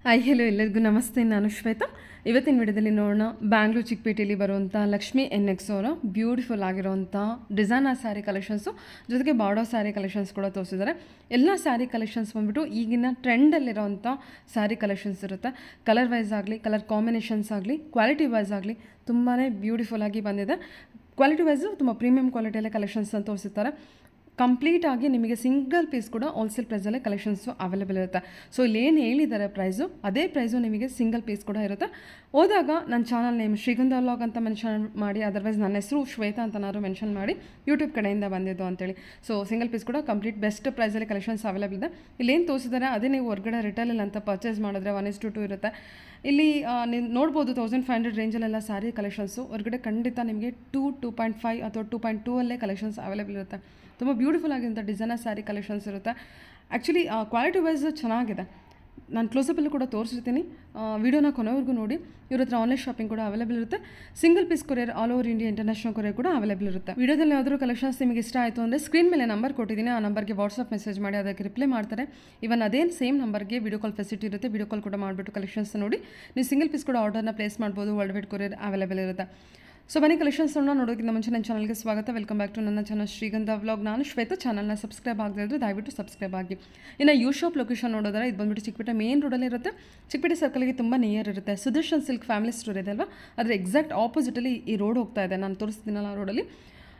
Hi hello ಎಲ್ಲರಿಗೂ ನಮಸ್ತೆ ನಾನು ಶ್ವೇತಾ ಇವತ್ತಿನ ವಿಡಿಯೋದಲ್ಲಿ ನೋಡೋಣ ಬ್ಯಾಂಗ್ಳೂರು ಚಿಕ್ಕಪೇಟೆಯಲ್ಲಿ ಬರುವಂಥ ಲಕ್ಷ್ಮಿ ಎನ್ ಎಕ್ಸ್ ಅವರ ಬ್ಯೂಟಿಫುಲ್ ಆಗಿರುವಂಥ ಡಿಸೈನರ್ ಸ್ಯಾರಿ ಕಲೆಕ್ಷನ್ಸು ಜೊತೆಗೆ ಬಾರ್ಡರ್ ಸ್ಯಾರಿ ಕಲೆಕ್ಷನ್ಸ್ ಕೂಡ ತೋರಿಸಿದ್ದಾರೆ ಎಲ್ಲ ಸ್ಯಾರಿ ಕಲೆಕ್ಷನ್ಸ್ ಬಂದ್ಬಿಟ್ಟು ಈಗಿನ ಟ್ರೆಂಡಲ್ಲಿರೋವಂಥ ಸ್ಯಾರಿ ಕಲೆಕ್ಷನ್ಸ್ ಇರುತ್ತೆ ಕಲರ್ ವೈಸ್ ಆಗಲಿ ಕಲರ್ ಕಾಂಬಿನೇಷನ್ಸ್ ಆಗಲಿ ಕ್ವಾಲಿಟಿ ವೈಸ್ ಆಗಲಿ ತುಂಬಾ ಬ್ಯೂಟಿಫುಲ್ ಆಗಿ ಬಂದಿದೆ ಕ್ವಾಲಿಟಿ ವೈಸು ತುಂಬ ಪ್ರೀಮಿಯಂ ಕ್ವಾಲಿಟಿಯಲ್ಲೇ ಕಲೆಕ್ಷನ್ಸ್ ಅಂತ ತೋರಿಸಿರ್ತಾರೆ ಕಂಪ್ಲೀಟ್ ಆಗಿ ನಿಮಗೆ ಸಿಂಗಲ್ ಪೀಸ್ ಕೂಡ ಹೋಲ್ಸೇಲ್ ಪ್ರೈಸಲ್ಲೇ ಕಲೆಕ್ಷನ್ಸು ಅವೈಲೇಬಲ್ ಇರುತ್ತೆ ಸೊ ಇಲ್ಲಿ ಏನು ಹೇಳಿದ್ದಾರೆ ಪ್ರೈಸು ಅದೇ ಪ್ರೈಸು ನಿಮಗೆ ಸಿಂಗಲ್ ಪೀಸ್ ಕೂಡ ಇರುತ್ತೆ ಹೋದಾಗ ನನ್ನ ಚಾನಲ್ ನೇಮ್ ಶ್ರೀಗಂಧ ವ್ಲಾಗ್ ಅಂತ ಮೆನ್ಷನ್ ಮಾಡಿ ಅದರ್ವೈಸ್ ನನ್ನ ಹೆಸರು ಶ್ವೇತಾ ಅಂತನಾದ್ರು ಮೆನ್ಷನ್ ಮಾಡಿ ಯೂಟ್ಯೂಬ್ ಕಡೆಯಿಂದ ಬಂದಿದ್ದು ಅಂತೇಳಿ ಸೊ ಸಿಂಗಲ್ ಪೀಸ್ ಕೂಡ ಕಂಪ್ಲೀಟ್ ಬೆಸ್ಟ್ ಪ್ರೈಸಲ್ಲಿ ಕಲೆಕ್ಷನ್ಸ್ ಅವೈಲೇಬಲ್ ಇದೆ ಇಲ್ಲೇನು ತೋರಿಸಿದ್ದಾರೆ ಅದೇ ನೀವು ಹೊರಗಡೆ ರಿಟೇಲಲ್ಲಿ ಅಂತ ಪರ್ಚೇಸ್ ಮಾಡಿದ್ರೆ ಒನ್ ಇಸ್ ಟು ಟು ಇರುತ್ತೆ ಇಲ್ಲಿ ನೀವು ನೋಡ್ಬೋದು ತೌಸಂಡ್ ಫೈವ್ ಹಂಡ್ರೆಡ್ ರೇಂಜಲ್ಲೆಲ್ಲ ಸ್ಯಾರಿ ಕಲೆಕ್ಷನ್ಸು ಹೊರಗಡೆ ಖಂಡಿತ ನಿಮಗೆ ಟೂ ಟೂ ಪಾಯಿಂಟ್ ಫೈವ್ ಅಥವಾ ಟೂ ಪಾಯಿಂಟ್ ಟೂ ಅಲ್ಲೇ ಕಲೆಕ್ಷನ್ಸ್ ಅವೈಲೇಬಲ್ ಇರುತ್ತೆ ತುಂಬ ಬ್ಯೂಟಿಫುಲ್ ಆಗಿರುವಂಥ ಡಿಸೈನರ್ ಸ್ಯಾರಿ ಕಲೆಕ್ಷನ್ಸ್ ಇರುತ್ತೆ ಆ್ಯಕ್ಚುಲಿ ಕ್ವಾಲಿಟಿ ವೈಸ್ ಚೆನ್ನಾಗಿದೆ ನಾನು ಕ್ಲೋಸಪ್ಪಲ್ಲೂ ಕೂಡ ತೋರಿಸಿರ್ತೀನಿ ವಿಡಿಯೋನ ಕೊನೆವರೆಗೂ ನೋಡಿ ಇವ್ರ ಹತ್ರ ಆನ್ಲೈನ್ ಶಾಪಿಂಗ್ ಕೂಡ ಅವೈಲೇಬಲ್ ಇರುತ್ತೆ single piece courier all over India international courier ಕೂಡ ಅವೈಲೇಬಲ್ ಇರುತ್ತೆ ವಿಡಿಯೋದಲ್ಲಿ ಯಾವ್ದಾದ್ರು ಕಲೆಕ್ಷನ್ಸ್ ನಿಮಗೆ ಇಷ್ಟ ಆಯಿತು ಅಂದರೆ ಸ್ಕ್ರೀನ್ ಮೇಲೆ ನಂಬರ್ ಕೊಟ್ಟಿದ್ದೀನಿ ಆ ನಂಬರ್ಗೆ ವಾಟ್ಸಪ್ ಮೆಸೇಜ್ ಮಾಡಿ ಅದಕ್ಕೆ ರಿಪ್ಲೈ ಮಾಡ್ತಾರೆ ಇವನ್ ಅದೇನು ಸೇಮ್ ನಂಬರ್ಗೆ ವಿಡಿಯೋ ಕಾಲ್ ಫೆಸಿಲಿಟಿ ಇರುತ್ತೆ ವಿಡಿಯೋ ಕಾಲ್ ಕೂಡ ಮಾಡಿಬಿಟ್ಟು ಕಲೆಕ್ಷನ್ಸ್ ನೋಡಿ ನೀವು ಸಿಂಗಲ್ ಪೀಸ್ ಕೂಡ ಆರ್ಡರ್ನ ಪ್ಲೇಸ್ ಮಾಡ್ಬೋದು ವರ್ಲ್ಡ್ ವೈಡ್ ಕೊರಿಯರ್ ಅವೈಲೇಬಲ್ ಇರುತ್ತೆ ಸೊ ಬನ್ನಿ ಕಲೆಕ್ಷನ್ಸ್ ನೋಡೋದಕ್ಕಿಂತ ಮುಂಚೆ ನನ್ನ ಚಾನಲ್ಗೆ ಸ್ವಾಗತ ವೆಲ್ಕಮ್ ಬ್ಯಾಕ್ ಟು ನನ್ನ ಚಾನಲ್ ಶ್ರೀಗಂಧ ವ್ಲಾಗ್ ನಾನು ಶ್ವೇತ ಚಾನಲ್ನ ಸಬ್ಸ್ಕ್ರೈಬ್ ಆಗದೇ ಇದ್ದರೆ ದಯವಿಟ್ಟು ಸಬ್ಸ್ಕ್ರೈಬ್ ಆಗಿ ಇನ್ನು ಯೂ ಶಾಪ್ ಲೊಕೇಶನ್ ನೋಡೋದಾರೆ ಇದು ಬಂದ್ಬಿಟ್ಟು ಚಿಕ್ಕಪೇಟೆ ಮೇನ್ ರೋಡಲ್ಲಿ ಇರುತ್ತೆ ಚಿಕ್ಕಪೇಟೆ ಸರ್ಕಲ್ಗೆ ತುಂಬ ನಿಯರ್ ಇರುತ್ತೆ ಸುದರ್ಶನ್ ಸಿಲ್ಕ್ ಫ್ಯಾಮಿಲಿ ಸ್ಟೋರ್ ಇದೆ ಅಲ್ವಾ ಅದರ ಎಕ್ಸಾಕ್ಟ್ ಆಪೋಸಿಟಲ್ಲಿ ಈ ರೋಡ್ ಹೋಗ್ತಾ ಇದೆ ನಾನು ತೋರಿಸ್ತೀನಲ್ಲ ಆ ರೋಡಲ್ಲಿ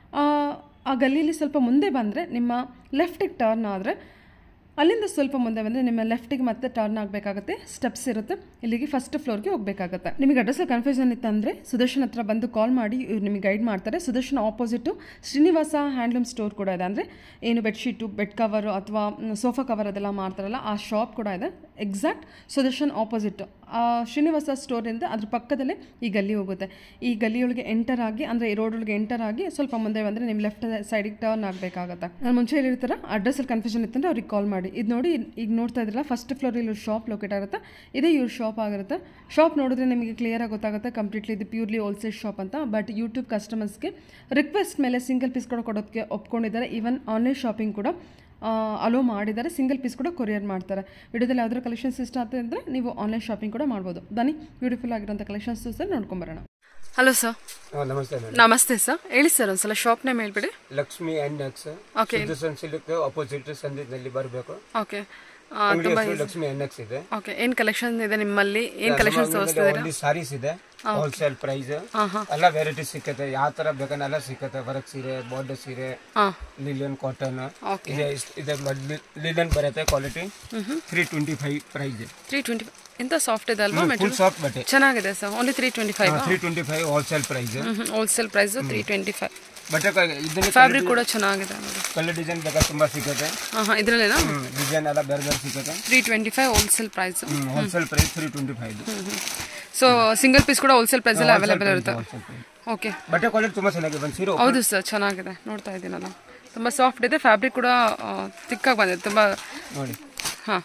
ಆ ಗಲ್ಲಿಯಲ್ಲಿ ಸ್ವಲ್ಪ ಮುಂದೆ ಬಂದರೆ ನಿಮ್ಮ ಲೆಫ್ಟಿಗೆ ಟರ್ನ್ ಆದರೆ ಅಲ್ಲಿಂದ ಸ್ವಲ್ಪ ಮುಂದೆ ಬಂದರೆ ನಿಮ್ಮ ಲೆಫ್ಟಿಗೆ ಮತ್ತೆ ಟರ್ನ್ ಆಗಬೇಕಾಗುತ್ತೆ ಸ್ಟೆಪ್ಸ್ ಇರುತ್ತೆ ಇಲ್ಲಿಗೆ ಫಸ್ಟ್ ಫ್ಲೋರ್ಗೆ ಹೋಗಬೇಕಾಗುತ್ತೆ ನಿಮಗೆ ಅಡ್ರೆಸ್ ಕನ್ಫ್ಯೂಷನ್ ಇತ್ತಂದರೆ ಸುದರ್ಶನ್ ಹತ್ರ ಬಂದು ಕಾಲ್ ಮಾಡಿ ಇವ್ರು ನಿಮಗೆ ಗೈಡ್ ಮಾಡ್ತಾರೆ Sudarshan opposite Srinivasa handloom store ಕೂಡ ಇದೆ ಅಂದರೆ ಏನು ಬೆಡ್ಶೀಟು ಬೆಡ್ ಕವರು ಅಥವಾ ಸೋಫಾ ಕವರ್ ಅದೆಲ್ಲ ಮಾಡ್ತಾರಲ್ಲ ಆ ಶಾಪ್ ಕೂಡ ಇದೆ ಎಕ್ಸಾಕ್ಟ್ ಸುದರ್ಶನ್ ಆಪೋಸಿಟ್ ಆ ಶ್ರೀನಿವಾಸ ಸ್ಟೋರಿಂದ ಅದ್ರ ಪಕ್ಕದಲ್ಲೇ ಈ ಗಲ್ಲಿ ಹೋಗುತ್ತೆ ಈ ಗಲ್ಲಿಯೊಳಗೆ ಎಂಟರ್ ಆಗಿ ಅಂದರೆ ಈ ರೋಡ್ ಒಳಗೆ ಎಂಟರ್ ಆಗಿ ಸ್ವಲ್ಪ ಮುಂದೆ ಬಂದರೆ ನಿಮ್ಮ ಲೆಫ್ಟ್ ಸೈಡಿಗೆ ಟರ್ನ್ ಆಗಬೇಕಾಗತ್ತೆ ನಾನು ಮುಂಚೆ ಹೇಳಿರ್ತಾರೆ ಅಡ್ರೆಸ್ಸಲ್ಲಿ ಕನ್ಫ್ಯೂಷನ್ ಇತ್ತಂದ್ರೆ ಅವ್ರಿಗೆ ಕಾಲ್ ಮಾಡಿ ಇದು ನೋಡಿ ಈಗ ನೋಡ್ತಾ ಇದ್ರಲ್ಲ ಫಸ್ಟ್ ಫ್ಲೋರಲ್ಲಿ ಇವ್ರ ಶಾಪ್ ಲೊಕೇಟ್ ಆಗುತ್ತೆ ಇದೇ ಇವ್ರ ಶಾಪ್ ಆಗಿರುತ್ತೆ ಶಾಪ್ ನೋಡಿದ್ರೆ ನಿಮಗೆ ಕ್ಲಿಯರಾಗಿ ಗೊತ್ತಾಗುತ್ತೆ ಕಂಪ್ಲೀಟ್ಲಿ ಇದು ಪ್ಯೂರ್ಲಿ ಹೋಲ್ಸೇಲ್ ಶಾಪ್ ಅಂತ ಬಟ್ ಯೂಟ್ಯೂಬ್ ಕಸ್ಟಮರ್ಸ್ಗೆ ರಿಕ್ವೆಸ್ಟ್ ಮೇಲೆ ಸಿಂಗಲ್ ಪೀಸ್ ಕೂಡ ಕೊಡೋದಕ್ಕೆ ಒಪ್ಕೊಂಡಿದ್ದಾರೆ ಈವನ್ ಆನ್ಲೈನ್ ಶಾಪಿಂಗ್ ಕೂಡ ಅಲೋ ಮಾಡಿದ್ದಾರೆ ಸಿಂಗಲ್ ಪೀಸ್ ಕೂಡ ಕೊರಿಯರ್ ಮಾಡ್ತಾರೆ ವಿಡಿಯೋದಲ್ಲಿ ಯಾವ್ದಾದ್ರು ಕಲೆಕ್ಷನ್ಸ್ ಇಷ್ಟ ಆಗ್ತದೆ ಅಂದರೆ ನೀವು ಆನ್ಲೈನ್ ಶಾಪಿಂಗ್ ಕೂಡ ಮಾಡ್ಬೋದು ಬನ್ನಿ ಬ್ಯೂಟಿಫುಲ್ ಆಗಿರೋಂಥ ಕಲೆಕ್ಷನ್ಸ್ ಸರ್ ನೋಡ್ಕೊಂಬರೋಣ ಹಲೋ ಸರ್ ಹಾ, ನಮಸ್ತೆ ಮೇಡಮ್ ನಮಸ್ತೆ ಸರ್ ಹೇಳಿ ಸರ್ ಒಂದ್ಸಲ ಶಾಪ್ ನೇಮ್ ಹೇಳ್ಬಿಡಿ Lakshmi and X Okay. Sudarshan silk opposite ಸಂದಿನಲ್ಲಿ ಬರಬೇಕು ಓಕೆ ಅಂಗಡಿ ಹೆಸರು ಲಕ್ಷ್ಮಿ ಎನ್ ಎಕ್ಸ್ ಇದೆ ಓಕೆ ಏನು ಕಲೆಕ್ಷನ್ ಇದೆ ನಿಮ್ಮಲ್ಲಿ ಏನು ಕಲೆಕ್ಷನ್ಸ್ ತೋರಿಸ್ತಿದ್ದೀರಾ ಓನ್ಲಿ ಸಾರೀಸ್ ಇದೆ ಹೋಲ್ಸೇಲ್ ಪ್ರೈಸ್ ಎಲ್ಲ ವೆರೈಟಿ ಸಿಕ್ಕತ್ತೆ ಯಾವ ತರ ಬೇಕನ್ನೆಲ್ಲ ಸಿಕ್ಕತ್ತೆ ವರ್ಕ್ ಸೀರೆ ಬಾರ್ಡರ್ ಸೀರೆ ಹಾಂ ಲಿಲಿಯನ್ ಕಾಟನ್ Okay. ಇದೆ ಇಸ್- ಇದೆ ಲಿಲಿಯನ್ ಬರುತ್ತೆ quality three twenty five price three twenty ಎಂತ ಸಾಫ್ಟ್ ಇದೆ ಅಲ್ವಾ ಫುಲ್ ಮೆಟೀರಿಯಲ್ ಸಾಫ್ಟ್ ಬಟ್ಟೆ ಚೆನ್ನಾಗಿದೆ sir only three twenty five three twenty five wholesale price wholesale price three twenty five ಬಟ್ಟೆ ಇದನ್ನ ಫ್ಯಾಬ್ರಿಕ್ ಕೂಡ ಚೆನ್ನಾಗಿದೆ ನೋಡಿ ಕಲರ್ ಡಿಸೈನ್ ಬೇಕಾದ್ರೆ ತುಂಬಾ ಸಿಕ್ಕತ್ತೆ ಹಾಂ ಹಾಂ ಇದರಲ್ಲೇನಾ ಡಿಸೈನ್ ಎಲ್ಲ ಬೇರೆ ಬೇರೆ ಸಿಕ್ಕತ್ತೆ three twenty five wholesale price wholesale price three twenty five so single piece ಕೂಡ ಹೋಲ್ಸೇಲ್ ಪ್ರೈಸಲ್ಲಿ ಅವೈಲೇಬಲ್ ಇರುತ್ತೆ ಓಕೆ ಬಟ್ಟೆ ಕ್ವಾಲಿಟಿ ತುಂಬಾ ಚೆನ್ನಾಗಿದೆ ಒಂದು ಸೀರೆ ಹೌದು ಸರ್ ಚೆನ್ನಾಗಿದೆ ನೋಡ್ತಾ ಇದ್ದೀನಲ್ಲ ತುಂಬ ಸಾಫ್ಟ್ ಇದೆ ಫ್ಯಾಬ್ರಿಕ್ ಕೂಡ ತಿಕ್ಕಾಗಿ ಬಂದಿದೆ ತುಂಬ ನೋಡಿ ಹಾಂ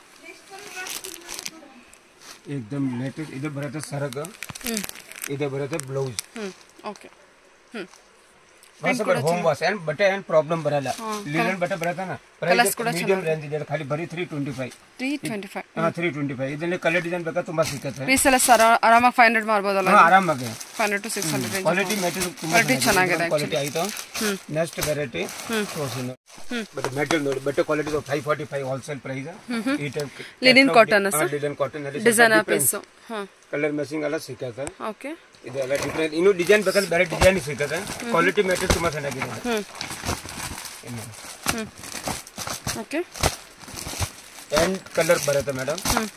ಏಕ್ದಮ್ ಲೇಟೆಸ್ಟ್ ಇದು ಬರುತ್ತೆ ಸರಗ ಇದು ಬರುತ್ತೆ ಬ್ಲೌಸ್ ಹ್ಞೂ ಓಕೆ ಹ್ಞೂ ಹೋಮ್ ವಾಶ್ ಏನ್ ಬಟ್ಟೆ ಏನ್ ಪ್ರಾಬ್ಲಮ್ ಬರಲ್ಲ ಲಿನನ್ ಬಟ್ಟೆ ಬರತ್ತನ ಪ್ರೈಸ್ ಮೀಡಿಯಂ ರೇಂಜ್ ಇದೆ ಖಾಲಿ ಬರೀ three twenty five three twenty five ಹಾ ತ್ರೀ ಟ್ವೆಂಟಿ ಫೈವ್ ಇದರಲ್ಲಿ ಕಲರ್ ಡಿಸೈನ್ ಬೇಕಾದ್ರೆ ತುಂಬಾ ಸಿಕ್ಕತ್ತೆ ಪೀಸ್ ಎಲ್ಲ ಸರ್ ಆರಾಮಾಗಿ ಫೈವ್ ಹಂಡ್ರೆಡ್ ಮಾಡ್ಬೋದಲ್ಲ ಹಾ ಆರಾಮಾಗಿ five hundred to six hundred range quality material ತುಂಬಾ Quality ಚೆನ್ನಾಗಿದೆ ಕ್ವಾಲಿಟಿ ಆಯ್ತು ನೆಕ್ಸ್ಟ್ ವೆರೈಟಿ ತೋರಿಸಿ ಬಟ್ ಮೆಟೀರಿಯಲ್ ನೋಡಿ ಬಟ್ಟೆ quality five forty five wholesale price ಈ ಟೈಪ್ Linen cotton ಆ ಲಿನನ್ ಕಾಟನ್ ಅಲ್ಲಿ ಡಿಸೈನರ್ ಪೀಸು ಹಾಂ ಕಲರ್ ಮ್ಯಾಚಿಂಗ್ ಎಲ್ಲ ಸಿಕ್ಕತ್ತೆ ಓಕೆ ಇದೆಲ್ಲ ಡಿಫ್ರೆಂಟ್ ಇನ್ನು ಡಿಸೈನ್ ಬೇಕಾದ್ರೆ ಬೇರೆ ಡಿಸೈನ್ ಸಿಗುತ್ತೆ ಕ್ವಾಲಿಟಿ ಮೆಟೀರಿಯಲ್ ತುಂಬಾ ಚೆನ್ನಾಗಿದೆ ಹ್ಞೂ ಇನ್ನು ಹ್ಞೂ ಓಕೆ ಎಂಟ್ ಕಲರ್ ಬರುತ್ತೆ ಮೇಡಮ್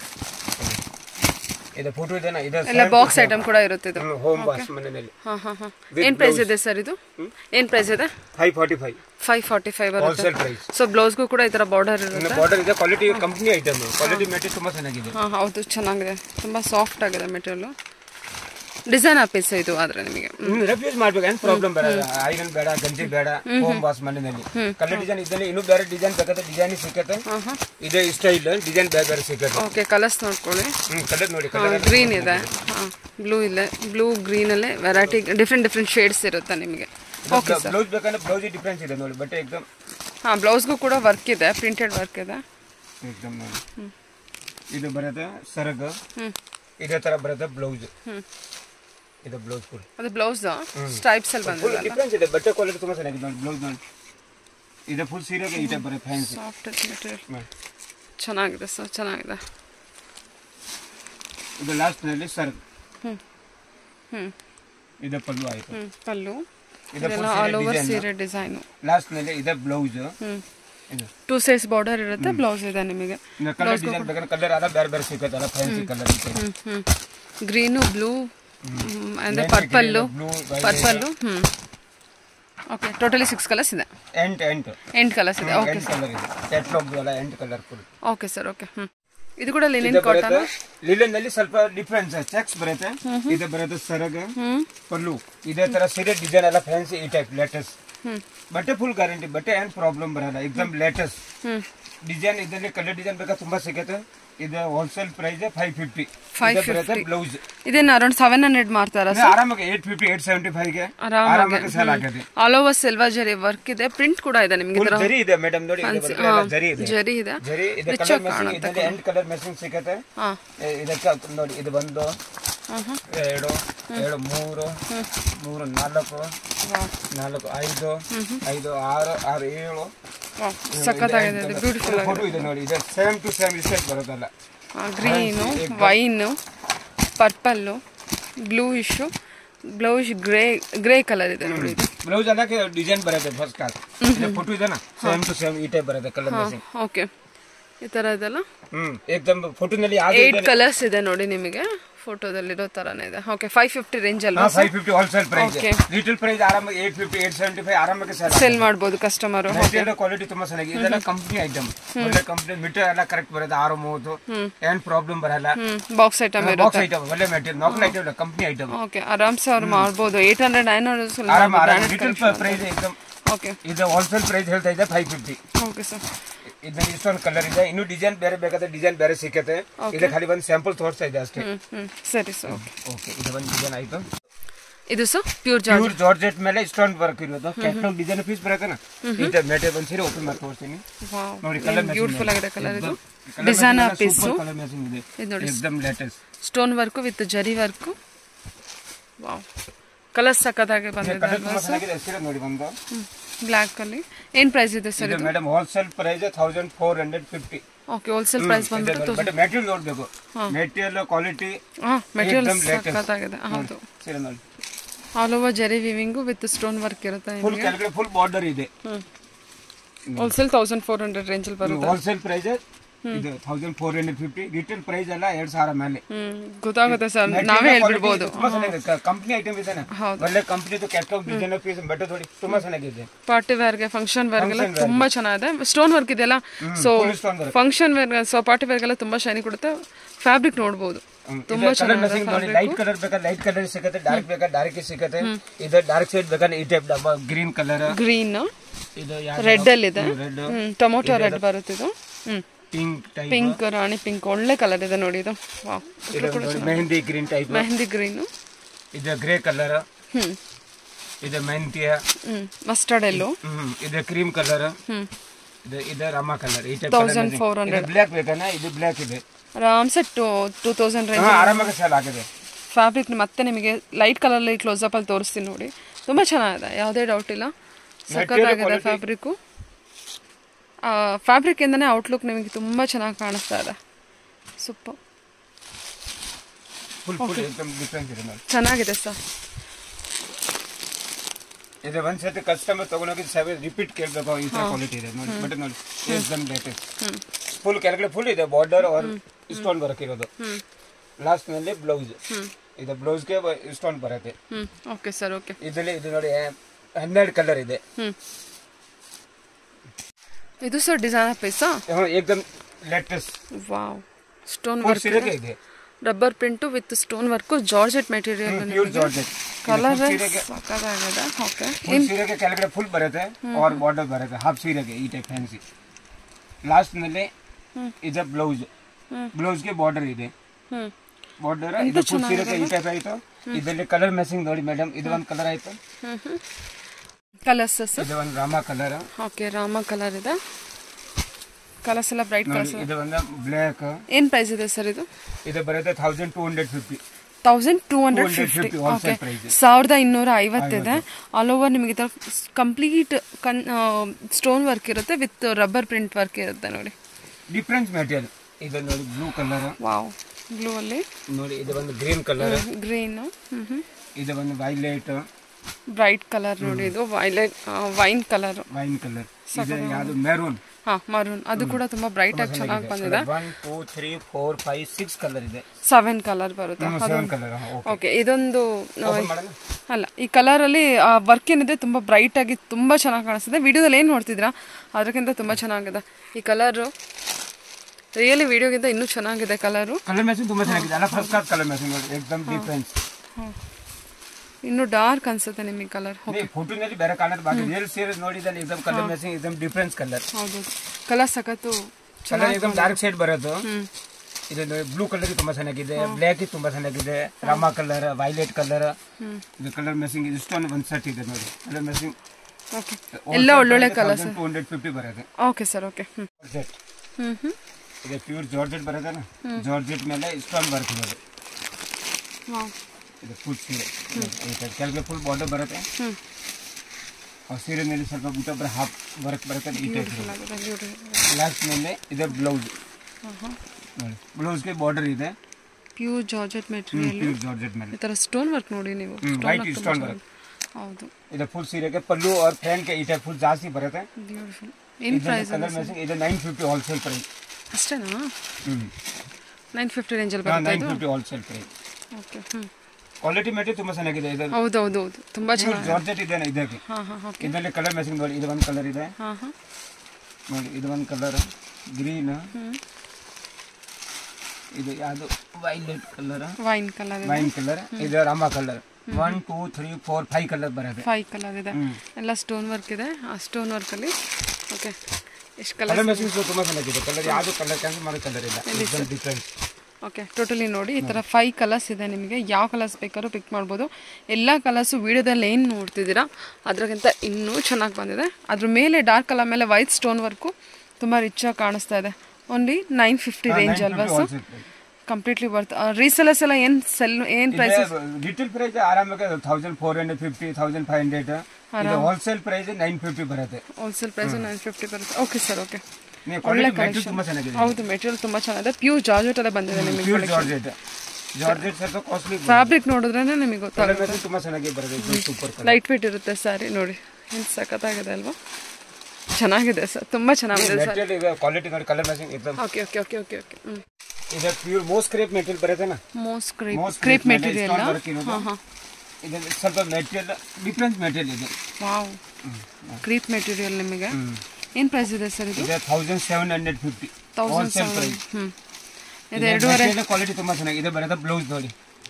ಇದು ಫೋಟೋ ಇದೆನಾ ಇದೆ ಎಲ್ಲ ಬಾಕ್ಸ್ ಐಟಮ್ ಕೂಡ ಇರುತ್ತೆ ಇದು ಹೋಮ್ ವಾಶ್ ಮನೆಯಲ್ಲಿ ಹಾಂ ಹಾಂ ಹಾಂ ಏನು ಪ್ರೈಸ್ ಇದೆ ಸರ್ ಇದು ಏನು ಪ್ರೈಸ್ ಇದೆ five forty five five forty five ಬರುತ್ತೆ ಹೋಲ್ಸೇಲ್ ಪ್ರೈಸ್ ಸೊ ಬ್ಲೌಸ್ಗೂ ಕೂಡ ಈ ಥರ ಬಾರ್ಡರ್ ಇರುತ್ತೆ ಬಾರ್ಡರ್ ಇದೆ quality company item quality material ತುಂಬಾ ಚೆನ್ನಾಗಿದೆ ಹಾಂ ಹೌದು ಚೆನ್ನಾಗಿದೆ ತುಂಬ ಸಾಫ್ಟ್ ಆಗಿದೆ ಮೆಟೀರಿಯಲು ಡಿಸೈನ್ ಪೀಸ್ ಇದು ಆದರೆ ನಿಮಗೆ ರೆಫ್ಯೂಸ್ ಮಾಡ್ಬೇಕು ಏನ್ ಪ್ರಾಬ್ಲಮ್ ಬೇಡ ಐರನ್ ಬೇಡ ಗಂಜಿ ಬೇಡ ಹೋಮ್ ವಾಶ್ ಮನೆಯಲ್ಲಿ ಕಲರ್ ಡಿಸೈನ್ ಇದರಲ್ಲಿ ಇನ್ನೂ ಬೇರೆ ಡಿಸೈನ್ ಬೇಕಾದ್ರೆ ಡಿಸೈನ್ ಸಿಕ್ಕತ್ತೆ ಇದೇ ಇಷ್ಟ ಇಲ್ಲ ಡಿಸೈನ್ ಬೇರೆ ಬೇರೆ ಸಿಕ್ಕತ್ತೆ ಓಕೆ ಕಲರ್ಸ್ ನೋಡ್ಕೊಳ್ಳಿ ಹ್ಮ್ ಕಲರ್ ನೋಡಿ ಕಲರ್ ಗ್ರೀನ್ ಇದೆ ಹಾಂ ಬ್ಲೂ ಇದೆ ಬ್ಲೂ ಗ್ರೀನಲ್ಲೇ ವೆರೈಟಿ ಡಿಫ್ರೆಂಟ್ ಡಿಫ್ರೆಂಟ್ ಶೇಡ್ಸ್ ಇರುತ್ತೆ ನಿಮಗೆ ಓಕೆ ಸರ್ ಬ್ಲೌಸ್ ಬೇಕಂದ್ರೆ ಬ್ಲೌಸ್ ಡಿಫ್ರೆನ್ಸ್ ಇದೆ ನೋಡಿ ಬಟ್ಟೆ ಎಕ್ದಮ್ ಹಾಂ ಬ್ಲೌಸ್ಗೂ ಕೂಡ ವರ್ಕ್ ಇದೆ ಪ್ರಿಂಟೆಡ್ ವರ್ಕ್ ಇದೆ ಎಕ್ದಮ್ ನೋಡಿ ಇದು ಬರುತ್ತೆ ಸರಗ ಹ್ಮ್ ಇದೇ ತರ ಬರುತ್ತೆ ಬ್ಲೌಸ್ ಹ್ಮ್ ಇದು ಬ್ಲೌಸ್ ಫುಲ್ ಅದು ಬ್ಲೌಸ್ ಸ್ಟ್ರೈಪ್ಸ್ ಅಲ್ಲಿ ಫುಲ್ ಬಂದಿದೆ ಡಿಫ್ರೆನ್ಸ್ ಇದೆ ಬಟ್ಟೆ ಕ್ವಾಲಿಟಿ ತುಂಬಾ ಚೆನ್ನಾಗಿದೆ ನೋಡಿ ಬ್ಲೌಸ್ ನೋಡಿ ಇದು ಫುಲ್ ಸೀರೆಗೆ ಈ ಟೈಪ್ ಬರುತ್ತೆ ಫ್ಯಾನ್ಸಿ ಸಾಫ್ಟ್ ಮೆಟೀರಿಯಲ್ ಚೆನ್ನಾಗಿದೆ ಸರ್ ಚೆನ್ನಾಗಿದೆ ಇದು ಲಾಸ್ಟ್ ನಲ್ಲಿ ಸರ್ಗ್ ಹ್ಮ್ ಹ್ಮ್ ಇದು ಪಲ್ಲು ಆಯ್ತು ಹ್ಮ್ ಪಲ್ಲು ಇದು ಇದೆಲ್ಲ ಆಲ್ ಓವರ್ ಸೀರೆ ಡಿಸೈನು ಲಾಸ್ಟ್ ನಲ್ಲಿ ಇದೆ ಬ್ಲೌಸ್ ಹ್ಮ್ ಇದು ಟೂ ಸೈಜ್ ಬಾರ್ಡರ್ ಇರುತ್ತೆ ಬ್ಲೌಸ್ ಇದೆ ನಿಮಗೆ ಕಲರ್ ಡಿಸೈನ್ ಬೇಕಾದ್ರೆ ಕಲರ್ ಅಲ್ಲ ಬೇರೆ ಬೇರೆ ಸಿಗುತ್ತೆ ಫ್ಯಾನ್ಸಿ ಕಲರ್ ಹ್ಮ್ ಹ್ಮ್ ಗ್ರೀನು ಬ್ಲೂ ಅಂದ್ರೆ ಪರ್ಪಲ್ಲು ಬ್ಲೂ ಪರ್ಪಲ್ಲು ಹ್ಮ್ ಓಕೆ ಟೋಟಲಿ ಸಿಕ್ಸ್ ಕಲರ್ಸ್ ಇದೆ ಎಂಟ್ ಎಂಟ್ ಎಂಟು ಕಲರ್ಸ್ ಇದೆ ಓಕೆ ಎಂಟ್ ಕಲರ್ ಇದೆ ಕ್ಯಾಟ್ಲಾಗ್ ಅಲ್ಲ ಎಂಟ್ colour full okay sir okay ಹ್ಮ್ ಇದು ಕೂಡ ಲಿನಿನ್ ಇದು ಕಾಟನ್ ಬರುತ್ತೆ ಲಿಲನ್ ನಲ್ಲಿ ಸ್ವಲ್ಪ ಡಿಫ್ರೆನ್ಸ್ ಚೆಕ್ಸ್ ಬರುತ್ತೆ ಇದು ಬರುತ್ತೆ ಸರಗ ಹ್ಮ್ ಪಲ್ಲು ಇದೇ ತರ ಸೀರೆ ಡಿಸೈನ್ ಎಲ್ಲ ಫ್ಯಾನ್ಸಿ ಈ ಟೈಪ್ ಲೇಟೆಸ್ಟ್ ಹ್ಮ್ ಬಟ್ಟೆ ಫುಲ್ ಗ್ಯಾರಂಟಿ ಬಟ್ಟೆ ಏನ್ ಪ್ರಾಬ್ಲಮ್ ಬರಲ್ಲ ಎಕ್ಸಾಮ್ ಲೇಟೆಸ್ಟ್ ಹ್ಮ್ ಡಿಸೈನ್ ಇದರಲ್ಲಿ ಕಲರ್ ಡಿಸೈನ್ ಬೇಕಾ ತುಂಬಾ ಸಿಗುತ್ತೆ ಇದು ಹೋಲ್ಸೇಲ್ ಪ್ರೈಸ್ ಫೈವ್ ಫಿಫ್ಟಿ 550. ಬರುತ್ತೆ ಬ್ಲೌಸ್ ಇದೇನು ಅರೌಂಡ್ ಸೆವೆನ್ ಹಂಡ್ರೆಡ್ ಮಾರ್ತಾರ ಆರಾಮಾಗಿ eight fifty eight seventy five ಗೆ ಆರಾಮಾಗಿ. ಆರಾಮಾಗಿ ಸೇಲ್ ಆಗುತ್ತೆ all over silver zari work ಇದೆ ಪ್ರಿಂಟ್ ಕೂಡ ಇದೆ ನಿಮಗೆ ಫುಲ್ ಇದರ ಜರಿ ಇದೆ ಮೇಡಮ್ ನೋಡಿ ಇದು Fancy, ಬರುತ್ತೆ ಎಲ್ಲ ಹಾ. ಜರಿ ಇದೆ ಜರಿ ಇದೆ ಜರಿ ಇದು Rich ಕಲರ್ ಆಗಿ ಮೆಸಿಂಗ್ ಕಾಣುತ್ತೆ ಇದರಲ್ಲಿ ಎಂಟ್ ಕಲರ್ ಮೆಸಿಂಗ್ ಸಿಗುತ್ತೆ ಹಾ ಏ, ಇದಕ್ಕೆ ನೋಡಿ ಇದು ಬಂದು ಹ್ಮ್ ಹ್ಮ್ ಎರಡು ಎರಡು ಮೂರು ಮೂರು ನಾಲ್ಕು ವಾವ್ ನಾಲ್ಕು ಐದು ಐದು ಆರು ಆರು ಏಳು ವಾವ್ ಸಖತ್ತಾಗಿದೆ ಇದು ಬ್ಯೂಟಿಫುಲ್ ಫೋಟೋ ಇದೆ ನೋಡಿ ಇದು ಸೇಮ್ ಟು ಸೇಮ್ ಇಷ್ಟೇ ಬರೋದಲ್ಲ ಗ್ರೀನು ವೈನು ಪರ್ಪಲ್ಲು ಬ್ಲೂ ಇಶು ಬ್ಲೌಸ್ ಗ್ರೇ ಗ್ರೇ ಕಲರ್ ಇದೆ ನೋಡಿ ಇದು ಬ್ಲೌಸ್ ಅನ್ನಕ್ಕೆ ಡಿಸೈನ್ ಬರುತ್ತೆ ಫಸ್ಟ್ ಕ್ಲಾಸ್ ಫೋಟೋ ಇದೆನಾ ಸೇಮ್ ಟು ಸೇಮ್ ಈ ಟೈಪ್ ಬರುತ್ತೆ ಕಲರ್ ಮೆಸಿಂಗ್ ಓಕೆ ಈ ಥರ ಇದೆಲ್ಲ ಹ್ಮ್ ಏಕ್ದಮ್ ಫೋಟೋನಲ್ಲಿ ಯಾವ್ದು ಏಟ್ ಕಲರ್ಸ್ ಇದೆ ನೋಡಿ ನಿಮಗೆ ಫೋಟೋದಲ್ಲಿರೋ ಥರನೇ ಇದೆ ಓಕೆ ಫೈವ್ ಫಿಫ್ಟಿ ರೇಂಜ್ ಅಲ್ವಾ five fifty wholesale price Okay. Retail price ಆರಾಮಾಗಿ eight fifty eight seventy five ಆರಾಮಾಗಿ ಸರ್ ಸೆಲ್ ಮಾಡ್ಬೋದು ಕಸ್ಟಮರು ಮೆಟೀರಿಯಲ್ ಕ್ವಾಲಿಟಿ ತುಂಬಾ ಚೆನ್ನಾಗಿದೆ ಇದೆಲ್ಲ ಕಂಪ್ನಿ ಐಟಮ್ ಒಳ್ಳೆ ಕಂಪ್ನಿ ಮೀಟರ್ ಎಲ್ಲ ಕರೆಕ್ಟ್ ಬರುತ್ತೆ ಆರು ಮೂವತ್ತು ಏನ್ ಪ್ರಾಬ್ಲಮ್ ಬರಲ್ಲ ಹ್ಮ್ ಬಾಕ್ಸ್ ಐಟಮ್ ಇರುತ್ತೆ ಬಾಕ್ಸ್ ಐಟಮ್ ಒಳ್ಳೆ ಮೆಟೀರಿಯಲ್ ನಾರ್ಮಲ್ ಐಟಮ್ ಇಲ್ಲ ಕಂಪ್ನಿ ಐಟಮ್ ಓಕೆ ಆರಾಮ್ಸೆ ಅವ್ರು ಮಾಡ್ಬೋದು ಏಯ್ಟ್ ಹಂಡ್ರೆಡ್ ನೈನ್ ಹಂಡ್ರೆಡ್ ಆರಾಮ ಆರಾಮ ರಿಟೇಲ್ ಪ್ರೈಸ್ ಎಕ್ದಮ್ ಓಕೆ ಇದು ಹೋಲ್ಸೇಲ್ ಪ್ರೈಸ್ ಹೇಳ್ತಾ ಇದೆ ಫೈವ್ ಫಿಫ್ಟಿ ಓಕೆ ಸರ್ ಇದರಲ್ಲಿ ಇಷ್ಟೊಂದು ಕಲರ್ ಇದೆ ಇನ್ನು ಡಿಸೈನ್ ಬೇರೆ ಬೇಕಾದ್ರೆ ಡಿಸೈನ್ ಬೇರೆ ಸಿಕ್ಕತ್ತೆ ಇದು ಖಾಲಿ ಒಂದು ಸ್ಯಾಂಪಲ್ ತೋರಿಸ್ತಾ ಇದೆ ಅಷ್ಟೇ ಹ್ಮ್ ಹ್ಮ್ ಸರಿ ಸರ್ ಓಕೆ ಓಕೆ ಇದು ಒಂದು ಡಿಸೈನ್ ಆಯ್ತು ಇದು sir pure georgette pure georgette ಮೇಲೆ ಇಷ್ಟೊಂದು ವರ್ಕ್ ಇರೋದು ಕ್ಯಾಟ್ಲಾಗ್ ಡಿಸೈನ್ ಪೀಸ್ ಬರತ್ತನ ಇದು ಮೆಟೀರಿಯಲ್ ಒಂದು ಸೀರೆ ಓಪನ್ ಮಾಡಿ ತೋರಿಸ್ತೀನಿ ವಾವ್ ನೋಡಿ ಕಲರ್ ಬ್ಯೂಟಿಫುಲ್ ಆಗಿದೆ ಕಲರ್ ಇದು ಡಿಸೈನ್ ಪೀಸು ಕಲರ್ ಮ್ಯಾಚಿಂಗ್ ಇದೆ ಇದು ನೋಡಿ ಎಕ್ದಮ್ latest stone work with zari work wow colour ಸಖತ್ತಾಗಿ ಬಂದಿದೆ ಕಲರ್ ತುಂಬಾ ಚೆನ್ನಾಗಿದೆ ಸೀರೆ ನೋಡಿ ಬಂದು ಬ್ಲ್ಯಾಕ್ ಅಲ್ಲಿ ಏನ್ ಪ್ರೈಸ್ ಇದೆ ಸರ್ ಇದು madam wholesale price thousand four hundred fifty okay wholesale price ಬಂದ್ಬಿಟ್ಟು ಬಟ್ ಮೆಟೀರಿಯಲ್ ನೋಡ್ಬೇಕು ಮೆಟೀರಿಯಲ್ ಕ್ವಾಲಿಟಿ ಹಾ ಮೆಟೀರಿಯಲ್ Ekdam latest. ಸಖತ್ತಾಗಿದೆ ಹೌದು ಸೀರೆ ನೋಡಿ all over zari weaving with stone work ಇರುತ್ತೆ ಫುಲ್ ಕೆಳಗಡೆ ಫುಲ್ ಬಾರ್ಡರ್ ಇದೆ ಹೋಲ್ಸೇಲ್ ತೌಸಂಡ್ ಫೋರ್ ಹಂಡ್ರೆಡ್ ರೇಂಜಲ್ಲಿ ಬರುತ್ತೆ ಹೋಲ್ಸೇಲ್ ಪ್ರೈಸ್ ಇದು thousand four hundred fifty retail price ಎಲ್ಲ ಎರಡ್ ಸಾವಿರ ಮೇಲೆ ಹ್ಮ್ ಗೊತ್ತಾಗುತ್ತೆ ಸರ್ ನಾವೇ ಹೇಳ್ಬಿಡ್ಬೋದು ತುಂಬಾ ಚೆನ್ನಾಗಿದೆ ಕಂಪ್ನಿ ಐಟಮ್ ಇದೆ ಹೌದು. ಒಳ್ಳೆ ಕಂಪ್ನಿದು ಕ್ಯಾಟ್ಲಾಗ್ ಡಿಸೈನ್ ಪೀಸ್ ಬಟ್ಟೆ ನೋಡಿ ತುಂಬಾ ಚೆನ್ನಾಗಿದೆ ಪಾರ್ಟಿ ವೇರ್ಗೆ ಫಂಕ್ಷನ್ ವೇರ್ಗೆಲ್ಲ ತುಂಬಾ ಚೆನ್ನಾಗಿದೆ ಸ್ಟೋನ್ ವರ್ಕ್ ಇದೆಯಲ್ಲ so full stone work. Function wear so party ವೇರ್ಗೆಲ್ಲ ತುಂಬಾ ಶೈನಿ ಕೊಡುತ್ತೆ ಫ್ಯಾಬ್ರಿಕ್ ನೋಡ್ಬೋದು ತುಂಬಾ ಕಲರ್ ಚೆನ್ನಾಗಿದೆ ಮೆಸಿಂಗ್ ನೋಡಿ ಲೈಟ್ ಕಲರ್ ಬೇಕಾದ್ರೆ ಲೈಟ್ ಕಲರ್ ಸಿಗುತ್ತೆ ಡಾರ್ಕ್ ಬೇಕಾದ್ರೆ ಡಾರ್ಕ್ ಸಿಗುತ್ತೆ ಇದು ಡಾರ್ಕ್ ಸೈಡ್ ಬೇಕಾದ್ರೆ ಈ ಟೈಪ್ ಡಬ್ಬ ಗ್ರೀನ್ ಕಲರ್ ಗ್ರೀನ್ ಇದು ರೆಡ್ ಅಲ್ಲಿ ಇದೆ ರೆಡ್ ಹ್ಮ್ ಟೊಮೊಟೊ ರೆಡ್ ಬರುತ್ತೆ ಇದು ಹ್ಮ್ ಪಿಂಕ್ ಟೈಪ್ ಪಿಂಕ್ ರಾಣಿ ಪಿಂಕ್ ಒಳ್ಳೆ ಕಲರ್ ಇದೆ ನೋಡಿ ಇದು ವಾವ್ ಇದು ನೋಡಿ mehendi green type mehendi green ಇದು ಗ್ರೇ ಕಲರ್ ಹ್ಮ್ ಇದು ಮೆಹಂತಿಯ ಹ್ಮ್ ಮಸ್ಟರ್ಡ್ ಎಲ್ಲೋ ಹ್ಮ್ ಇದು ಕ್ರೀಮ್ ಕಲರ್ ಹ್ಮ್ ಇದು ಇದು ರಾಮ ಕಲರ್ ಈ type thousand four hundred black ಬೇಕಾನ ಇದು ಬ್ಲ್ಯಾಕ್ ಇದೆ ಆರಾಮ್ಸೆ ಟು ಟೂ ತೌಸಂಡ್ ರೇಂಜ್ ಹಾ, ಆರಾಮಾಗಿ ಸೇಲ್ ಆಗಿದೆ ಫ್ಯಾಬ್ರಿಕ್ ಮತ್ತೆ ನಿಮಗೆ ಲೈಟ್ ಕಲರ್ಲಿ ಕ್ಲೋಸ್ ಅಪ್ ಅಲ್ಲಿ ತೋರಿಸ್ತೀನಿ ನೋಡಿ ತುಂಬಾ ಚೆನ್ನಾಗಿದೆ ಯಾವುದೇ ಡೌಟ್ ಇಲ್ಲ ಸಖತ್ತಾಗಿದೆ ಫ್ಯಾಬ್ರಿಕ್ಕು ಫ್ಯಾಬ್ರಿಕ್ ಇಂದನೇ ಔಟ್ಲುಕ್ ನಿಮಗೆ ತುಂಬಾ ಚೆನ್ನಾಗಿ ಕಾಣಿಸ್ತಾ ಇದೆ ಸೂಪರ್ ಫುಲ್ ಫುಲ್ ಏಕದಮ್ ಡಿಫ್ರೆನ್ಸ್ ಇದೆ ನೋಡಿ ಚೆನ್ನಾಗಿದೆ ಸರ್ ಇದು ಒಂದ್ ಸತಿ ಕಸ್ಟಮರ್ ತಗೊಂಡೋಗಿ ಸೆವೆನ್ ರಿಪೀಟ್ ಕೇಳ್ಬೇಕು ಈ ತರ ಕ್ವಾಲಿಟಿ ಇದೆ ನೋಡಿ ಬಟ್ ನೋಡಿ ಏಕದಮ್ ಲೇಟೆಸ್ಟ್ ಫುಲ್ ಕೆಳಗಡೆ ಫುಲ್ ಇದೆ ಬಾರ್ಡರ್ ಆರ್ ಸ್ಟೋನ್ ವರ್ಕ್ ಇರೋದು ಲಾಸ್ಟ್ ನಲ್ಲಿ ಬ್ಲೌಸ್ ಇದು ಬ್ಲೌಸ್ಗೆ ಸ್ಟೋನ್ ಬರುತ್ತೆ ಹ್ಮ್ ಓಕೆ ಸರ್ ಓಕೆ ಇದರಲ್ಲಿ ಇದು ನೋಡಿ ಹನ್ನೆರಡು ಕಲರ್ ಇದೆ ಹ್ಮ್ ಇದು ಸರ್ ಡಿಸೈನರ್ ಪೀಸಾ ಹ್ಮ್, ಏಕದಮ್ ಲೇಟೆಸ್ಟ್ ವಾವ್ ಸ್ಟೋನ್ ಫೋರ್ ವರ್ಕ್ ಸೀರೆಗೆ ಇದೆ rubber print with stone work georgette material pure georgette colour ಸೀರೆಗೆ ಸಕ್ಕತ್ತಾಗಿದೆ ಓಕೆ ಫುಲ್ ಸೀರೆಗೆ ಕೆಳಗಡೆ ಫುಲ್ ಬರುತ್ತೆ ಆರ್ ಬಾರ್ಡರ್ ಬರುತ್ತೆ ಹಾಫ್ ಸೀರೆಗೆ ಈ ಟೈಪ್ ಫ್ಯಾನ್ಸಿ ಲಾಸ್ಟ್ ನಲ್ಲಿ ಇದೆ ಬ್ಲೌಸ್ ಬ್ಲೌಸ್ಗೆ ಬಾರ್ಡರ್ ಇದೆ ಹ್ಮ್ ಬಾರ್ಡರ್ ಇದು ಫುಲ್ ಸೀರೆಗೆ ಈ ಟೈಪ್ ಆಯ್ತು ಇದರಲ್ಲಿ ಕಲರ್ ಮ್ಯಾಚಿಂಗ್ ನೋಡಿ ಮೇಡಮ್ ಇದು ಒಂದು ಕಲರ್ ಆಯ್ತು ಕಲರ್ಸ್ ಸರ್ ಇದು ಒಂದು ರಾಮ ಕಲರ್ ಓಕೆ ರಾಮ ಕಲರ್ ಇದೆ ಕಲರ್ಸ್ ಎಲ್ಲ ಬ್ರೈಟ್ ನೋಡಿ ಕಲರ್ಸ್ ಇದು ಒಂದು ಬ್ಲ್ಯಾಕ್ ಏನು ಪ್ರೈಸ್ ಇದೆ ಸರ್ ಇದು ಇದು ಬರುತ್ತೆ thousand two hundred fifty thousand two hundred 250 fifty wholesale okay price. ಸಾವಿರದ ಇನ್ನೂರ ಐವತ್ತಿದೆ ಆಲ್ ಓವರ್ ನಿಮಗೆ ಈ ಥರ ಕಂಪ್ಲೀಟ್ ಕನ್ ಸ್ಟೋನ್ ವರ್ಕ್ ಇರುತ್ತೆ ವಿತ್ ರಬ್ಬರ್ ಪ್ರಿಂಟ್ ವರ್ಕ್ ಇರುತ್ತೆ ನೋಡಿ ಡಿಫ್ರೆನ್ಸ್ ಮೆಟೀರಿಯಲ್ ಇದು ನೋಡಿ ಬ್ಲೂ ಕಲರ್ ವಾವ್ ಬ್ಲೂ ಅಲ್ಲಿ ನೋಡಿ ಇದು ಒಂದು ಗ್ರೀನ್ ಕಲರ್ ಗ್ರೀನ್ ಇದು ಒಂದು ವೈಲೆಟ್ ಬ್ರೈಟ್ ಕಲರ್ ನೋಡಿ ಇದು violet wine colour wine colour ಇದು ಯಾವುದು ಮೆರೂನ್ ಹಾ ಮರೂನ್ ಅದು ಕೂಡ ತುಂಬಾ ಬ್ರೈಟ್ ಆಗಿ ಚೆನ್ನಾಗಿ ಬಂದಿದೆ one two three four five six colour ಇದೆ ಸೆವೆನ್ ಕಲರ್ ಬರುತ್ತೆ ಸೆವೆನ್ ಕಲರ್ ಓಕೆ ಇದೊಂದು ಆ, ಓಪನ್ ಮಾಡೋಣ ಅಲ್ಲ ಈ ಕಲರ್ ಅಲ್ಲಿ ವರ್ಕ್ ಏನಿದೆ ತುಂಬಾ ಬ್ರೈಟ್ ಆಗಿ ತುಂಬಾ ಚೆನ್ನಾಗಿ ಕಾಣಿಸ್ತಿದೆ ವಿಡಿಯೋದಲ್ಲಿ ಏನು ನೋಡ್ತಿದ್ರಾ ಅದಕ್ಕಿಂತ ತುಂಬಾ ಚೆನ್ನಾಗಿದೆ ಈ ಕಲರು ರಿಯಲಿ ವಿಡಿಯೋಗಿಂತ ಇನ್ನೂ ಚೆನ್ನಾಗಿದೆ ಕಲರು ಕಲರ್ ಮ್ಯಾಚಿಂಗ್ ತುಂಬಾ ಚೆನ್ನಾಗಿದೆ ಅಲ್ಲ ಫಸ್ಟ್ ಕ್ಲಾಸ್ ಕಲರ್ ಮ್ಯಾಚಿಂಗ್ ನೋಡಿ ಎಕ್ದಮ್ ಡಿಫ್ರೆನ್ಸ್ ಇನ್ನೂ ಡಾರ್ಕ್ ಅನ್ಸುತ್ತೆ ನಿಮಗೆ ಕಲರ್ ನೀವು ಫೋಟೋನಲ್ಲಿ ಬೇರೆ ಕಾಣೋದು ಬಾಕಿ ರಿಯಲ್ ಸೀರೀಸ್ ನೋಡಿದಲ್ಲಿ ಎಕ್ದಮ್ ಕಲರ್ ಮ್ಯಾಚಿಂಗ್ ಎಕ್ದಮ್ ಡಿಫ್ರೆನ್ಸ್ ಕಲರ್ ಹೌದು ಕಲರ್ ಸಖತ್ತು ಕಲರ್ ಎಕ್ದಮ್ ಡಾರ್ಕ್ ಶೇಡ್ ಬರೋದು ಇದು ಬ್ಲೂ ಕಲರ್ ತುಂಬಾ ಚೆನ್ನಾಗಿದೆ ಬ್ಲ್ಯಾಕ್ ತುಂಬಾ ಚೆನ್ನಾಗಿದೆ ರಾಮ ಕಲರ್ ವೈಲೆಟ್ ಕಲರ್ ಇದು ಕಲರ್ ಮ್ಯಾಚಿಂಗ್ ಇಷ್ಟೊಂದು ಒಂದು ಸೆಟ್ ಇದೆ ನೋಡಿ ಕಲರ್ ಮ್ಯಾಚಿಂಗ್ ಓಕೆ ಎಲ್ಲ ಒಳ್ಳೊಳ್ಳೆ ಕಲರ್ಸ್ ಟೂ ಹಂಡ್ರೆಡ್ ಫಿಫ್ಟಿ ಬರುತ್ತೆ ಓಕೆ ಸರ್ ಓಕೆ ಹ್ಞೂ ಜಾರ್ಜೆಟ್ ಹ್ಞೂ ಹ್ಞೂ ಇದು ಪ್ಯೂರ್ ಜಾರ್ಜೆಟ್ ಬರುತ್ತಲ್ಲ ಜಾರ್ಜೆಟ್ ಮೇಲೆ ಇಷ್ಟೊಂದು ಬರ್ತದೆ ಅದು ವಾವ್ ಇದು ಫುಲ್ ಸೀರೆ ಇದು ಕೆಳಗೆ ಫುಲ್ ಬಾರ್ಡರ್ ಬರುತ್ತೆ ಹ್ಞೂ ಆ ಸೀರೆ ಮೇಲೆ ಸ್ವಲ್ಪ ಬಿಟ್ಟೊಬ್ಬರ ಹಾಫ್ ವರ್ಕ್ ಬರುತ್ತೆ ಈ ಟೈಪ್ ಚೆನ್ನಾಗಿದೆ ಬ್ಯೂಟಿಫುಲ್ ಲಾಸ್ಟ್ ಮೇಲೆ ಇದೆ ಬ್ಲೌಸ್ ನೋಡಿ ಬ್ಲೌಸ್ಗೆ ಬಾರ್ಡರ್ ಇದೆ pure georgette material pure georgette ಮೇಲೆ ಈ ಥರ ಸ್ಟೋನ್ ವರ್ಕ್ ನೋಡಿ ನೀವು ವೈಟ್ ವರ್ಕ್ ಸ್ಟೋನ್ ತುಂಬಾ ಬರುತ್ತೆ ಹೌದು ಇದು ಫುಲ್ ಸೀರೆಗೆ ಪಲ್ಲು और ಫ್ಯಾನ್ ಗೆ ಈ ಟೈಪ್ ಫುಲ್ ಜಾಸ್ತಿ ಬರುತ್ತೆ ಬ್ಯೂಟಿಫುಲ್ ಏನು ಪ್ರೈಸ್ ಕಲರ್ ಮ್ಯಾಚಿಂಗ್ ಇದು ನೈನ್ ಫಿಫ್ಟಿ ಹೋಲ್ಸೇಲ್ ಪ್ರೈಸ್ ಅಷ್ಟೇನಾ ಹ್ಮ್ ನೈನ್ ಫಿಫ್ಟಿ ರೇಂಜಲ್ಲಿ ಬರುತ್ತೆ ನೈನ್ ಇದು ಫಿಫ್ಟಿ ಹೋಲ್ಸೇಲ್ ಪ್ರೈಸ್ ಓಕೆ ಹ್ಞೂ ಕ್ವಾಲಿಟಿ ಮೆಟೀರಿಯಲ್ ತುಂಬಾ ಚೆನ್ನಾಗಿದೆ ಇದು ಹೌದು ಹೌದು ಹೌದು ತುಂಬ ಚೆನ್ನಾಗಿ ಜಾರ್ಜೆಟ್ ಇದೆ ಇದಕ್ಕೆ ಹಾಂ ಹಾಂ ಓಕೆ ಇದರಲ್ಲಿ ಕಲರ್ ಮ್ಯಾಚಿಂಗ್ ನೋಡಿ ಇದು ಒಂದು ಕಲರ್ ಇದೆ ಹಾಂ ಹಾಂ ನೋಡಿ ಇದು ಒಂದು ಕಲರ್ ಗ್ರೀನ್ ಹ್ಞೂ ಇದು ಯಾವುದು ವೈಲೆಟ್ ಕಲರ್ ವೈನ್ ಕಲರ್ ಇದೆ ವೈನ್ ಕಲರ್ ಇದು ರಾಮ colour one two three four five colour ಬರುತ್ತೆ ಫೈವ್ ಕಲರ್ ಇದೆ ಹ್ಮ್. ಎಲ್ಲ ಸ್ಟೋನ್ ವರ್ಕ್ ಇದೆ ಆ ಸ್ಟೋನ್ ವರ್ಕಲ್ಲಿ ಓಕೆ ಎಷ್ಟು ಕಲರ್ ಕಲರ್ ಮ್ಯಾಚಿಂಗ್ ತುಂಬಾ ಚೆನ್ನಾಗಿದೆ ಕಲರ್ ಯಾವುದು ಕಲರ್ ಕ್ಯಾನ್ಸಲ್ ಮಾಡೋ ಕಲರ್ ಇಲ್ಲ ಡಿಫ್ರೆನ್ಸ್ ಓಕೆ ಟೋಟಲಿ ನೋಡಿ ಈ ಥರ ಫೈವ್ ಕಲರ್ಸ್ ಇದೆ ನಿಮಗೆ ಯಾವ ಕಲರ್ಸ್ ಬೇಕಾದ್ರೂ ಪಿಕ್ ಮಾಡ್ಬೋದು ಎಲ್ಲ ಕಲರ್ಸು ವೀಡಿಯೋದಲ್ಲಿ ಏನು ನೋಡ್ತಿದ್ದೀರಾ ಅದಕ್ಕಿಂತ ಇನ್ನೂ ಚೆನ್ನಾಗಿ ಬಂದಿದೆ ಅದ್ರ ಮೇಲೆ ಡಾರ್ಕ್ ಕಲರ್ ಮೇಲೆ ವೈಟ್ ಸ್ಟೋನ್ ವರ್ಕು ತುಂಬ ರಿಚಾಗಿ ಕಾಣಿಸ್ತಾ ಇದೆ ಓನ್ಲಿ ನೈನ್ ಫಿಫ್ಟಿ ರೇಂಜ್ ಅಲ್ವಾ ಸೊ ಕಂಪ್ಲೀಟ್ಲಿ ಬರ್ತಾ ರೀಸೆಲರ್ಸ್ ಎಲ್ಲ ಏನು ಸೆಲ್ ಏನು ಪ್ರೈಸ್ ರಿಟೇಲ್ ಪ್ರೈಸ್ ಆರಾಮಾಗಿ thousand four hundred fifty thousand five hundred ಇದು ಹೋಲ್ಸೇಲ್ ಪ್ರೈಸ್ ನೈನ್ ಫಿಫ್ಟಿ ಬರುತ್ತೆ ಹೋಲ್ಸೇಲ್ ಪ್ರೈಸ್ ನೈನ್ ಫಿಫ್ಟಿ ಬರುತ್ತೆ ಓಕೆ ಸರ್ ಓಕೆ ನೀವು ಕ್ವಾಲಿಟಿ ಮೆಟೀರಿಯಲ್ ತುಂಬಾ ಚೆನ್ನಾಗಿದೆ ಹೌದು ಮೆಟೀರಿಯಲ್ ತುಂಬ ಚೆನ್ನಾಗಿದೆ ಪ್ಯೂರ್ ಜಾರ್ಜೆಟ್ ಎಲ್ಲ ಬಂದಿದೆ ನಿಮಗೆ ಪ್ಯೂರ್ ಜಾರ್ಜೆಟ್ ಜಾರ್ಜೆಟ್ ಸ್ವಲ್ಪ ಕಾಸ್ಟ್ಲಿ ಫ್ಯಾಬ್ರಿಕ್ ನೋಡಿದ್ರೆ ನಿಮಗೆ ಗೊತ್ತಾಗುತ್ತೆ ಕಲರ್ ಮ್ಯಾಚಿಂಗ್ ತುಂಬಾ ಚೆನ್ನಾಗಿ ಬರುತ್ತೆ ಸೂಪರ್ ಕಲರ್ ಲೈಟ್ ವೇಟ್ ಇರುತ್ತೆ ಸ್ಯಾರಿ ನೋಡಿ ಏನು ಸಖತ್ತಾಗಿದೆ ಅಲ್ವಾ ಚೆನ್ನಾಗಿದೆ ಸರ್ ತುಂಬ ಚೆನ್ನಾಗಿದೆ ಸರ್ ಮೆಟೀರಿಯಲ್ ಈಗ ಕ್ವಾಲಿಟಿ ನೋಡಿ ಕಲರ್ ಮ್ಯಾಚಿಂಗ್ एकदम okay okay okay okay okay ಹ್ಞೂ ಇದು ಪ್ಯೂರ್ ಮೋಸ್ ಕ್ರೇಪ್ ಮೆಟೀರಿಯಲ್ ಬರುತ್ತೆ ನಾ moss crepe moss crepe crepe material material work ಇರೋದು ಹಾಂ ಹಾಂ ಇದು ಸ್ವಲ್ಪ ಮೆಟೀರಿಯಲ್ ಡಿಫ್ರೆಂಟ್ ಮೆಟೀರಿಯಲ್ ಇದೆ ವಾವ್ ಕ್ರೀಪ್ ಮೆಟೀರಿಯಲ್ ನಿಮಗೆ ಏನು ಪ್ರೈಸ್ ಇದೆ ಸರ್ ಇದು ಇದೆ thousand seven hundred fifty thousand wholesale seven price ಹ್ಞೂ ಇದು ಎರಡೂವರೆ ಕ್ವಾಲಿಟಿ ತುಂಬಾ ಚೆನ್ನಾಗಿದೆ ಬರುತ್ತೆ ಬ್ಲೌಸ್ ನೋಡಿ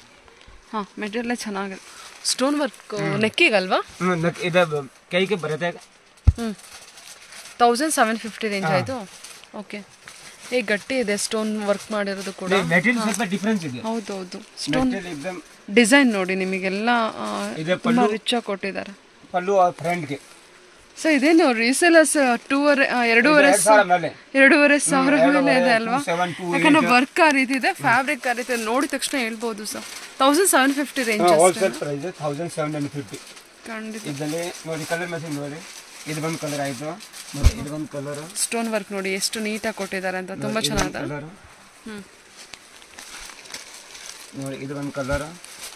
ಹಾಂ ಮೆಟೀರಿಯಲ್ ಚೆನ್ನಾಗಿದೆ ಸ್ಟೋನ್ ವರ್ಕ್ ನೆಕ್ಕಿಗಲ್ವಾ ಹ್ಮ್, ನಕ್- ಇದು ಕೈಗೆ ಬರುತ್ತೆ ಹ್ಞೂ ತೌಸಂಡ್ ಸೆವೆನ್ ಫಿಫ್ಟಿ ರೇಂಜ್ ಆಯಿತು ಓಕೆ ಏ ಗಟ್ಟಿ ಇದೆ ಸ್ಟೋನ್ ವರ್ಕ್ ಮಾಡಿರೋದು ಕೂಡ ಮೆಟೀರಿಯಲ್ ಸ್ವಲ್ಪ ಡಿಫ್ರೆನ್ಸ್ ಇದೆ ಹೌದು ಹೌದು ಸ್ಟೋನ್ ಮೆಟೀರಿಯಲ್ एकदम ಡಿಸೈನ್ ನೋಡಿ ನಿಮಗೆಲ್ಲ ಆ, ಇದೆ ತುಂಬಾ ಪಲ್ಲು. ರಿಚ್ ಆಗಿ ಕೊಟ್ಟಿದ್ದಾರೆ ಪಲ್ಲು और ಫ್ರಂಟ್ಗೆ ಸೊ ಇದೇನು ರೀಸೇಲರ್ಸ್ ಟೂವರೆ ಎರಡೂವರೆ ಎರಡು ಸಾವಿರ ಮೇಲೆ ಎರಡೂವರೆ ಸಾವಿರ ಎರಡೂವರೆ, ಮೇಲೆ ಇದೆ two ಅಲ್ವಾ seven, two ಯಾಕಂದ್ರೆ ವರ್ಕ್ ಆ ರೀತಿ ಇದೆ ಫ್ಯಾಬ್ರಿಕ್ ಆ ರೀತಿ ಇದೆ. ನೋಡಿದ ತಕ್ಷಣ ಹೇಳ್ಬೋದು sir thousand seven fifty range wholesale price thousand seven hundred fifty ಖಂಡಿತ ಇದರಲ್ಲಿ ನೋಡಿ ಕಲರ್ ಮ್ಯಾಚಿಂಗ್ ನೋಡಿ ಇದು ಒಂದು ಕಲರ್ ಆಯಿತು ನೋಡಿ ಇದು ಒಂದು ಕಲರ್ ಸ್ಟೋನ್ ವರ್ಕ್ ನೋಡಿ ಎಷ್ಟು ನೀಟಾಗಿ ಕೊಟ್ಟಿದ್ದಾರೆ ಅಂತ ತುಂಬಾ ಚೆನ್ನಾಗಿದೆ ಕಲರ್ ಹ್ಮ್ ನೋಡಿ ಇದು ಒಂದು ಕಲರ್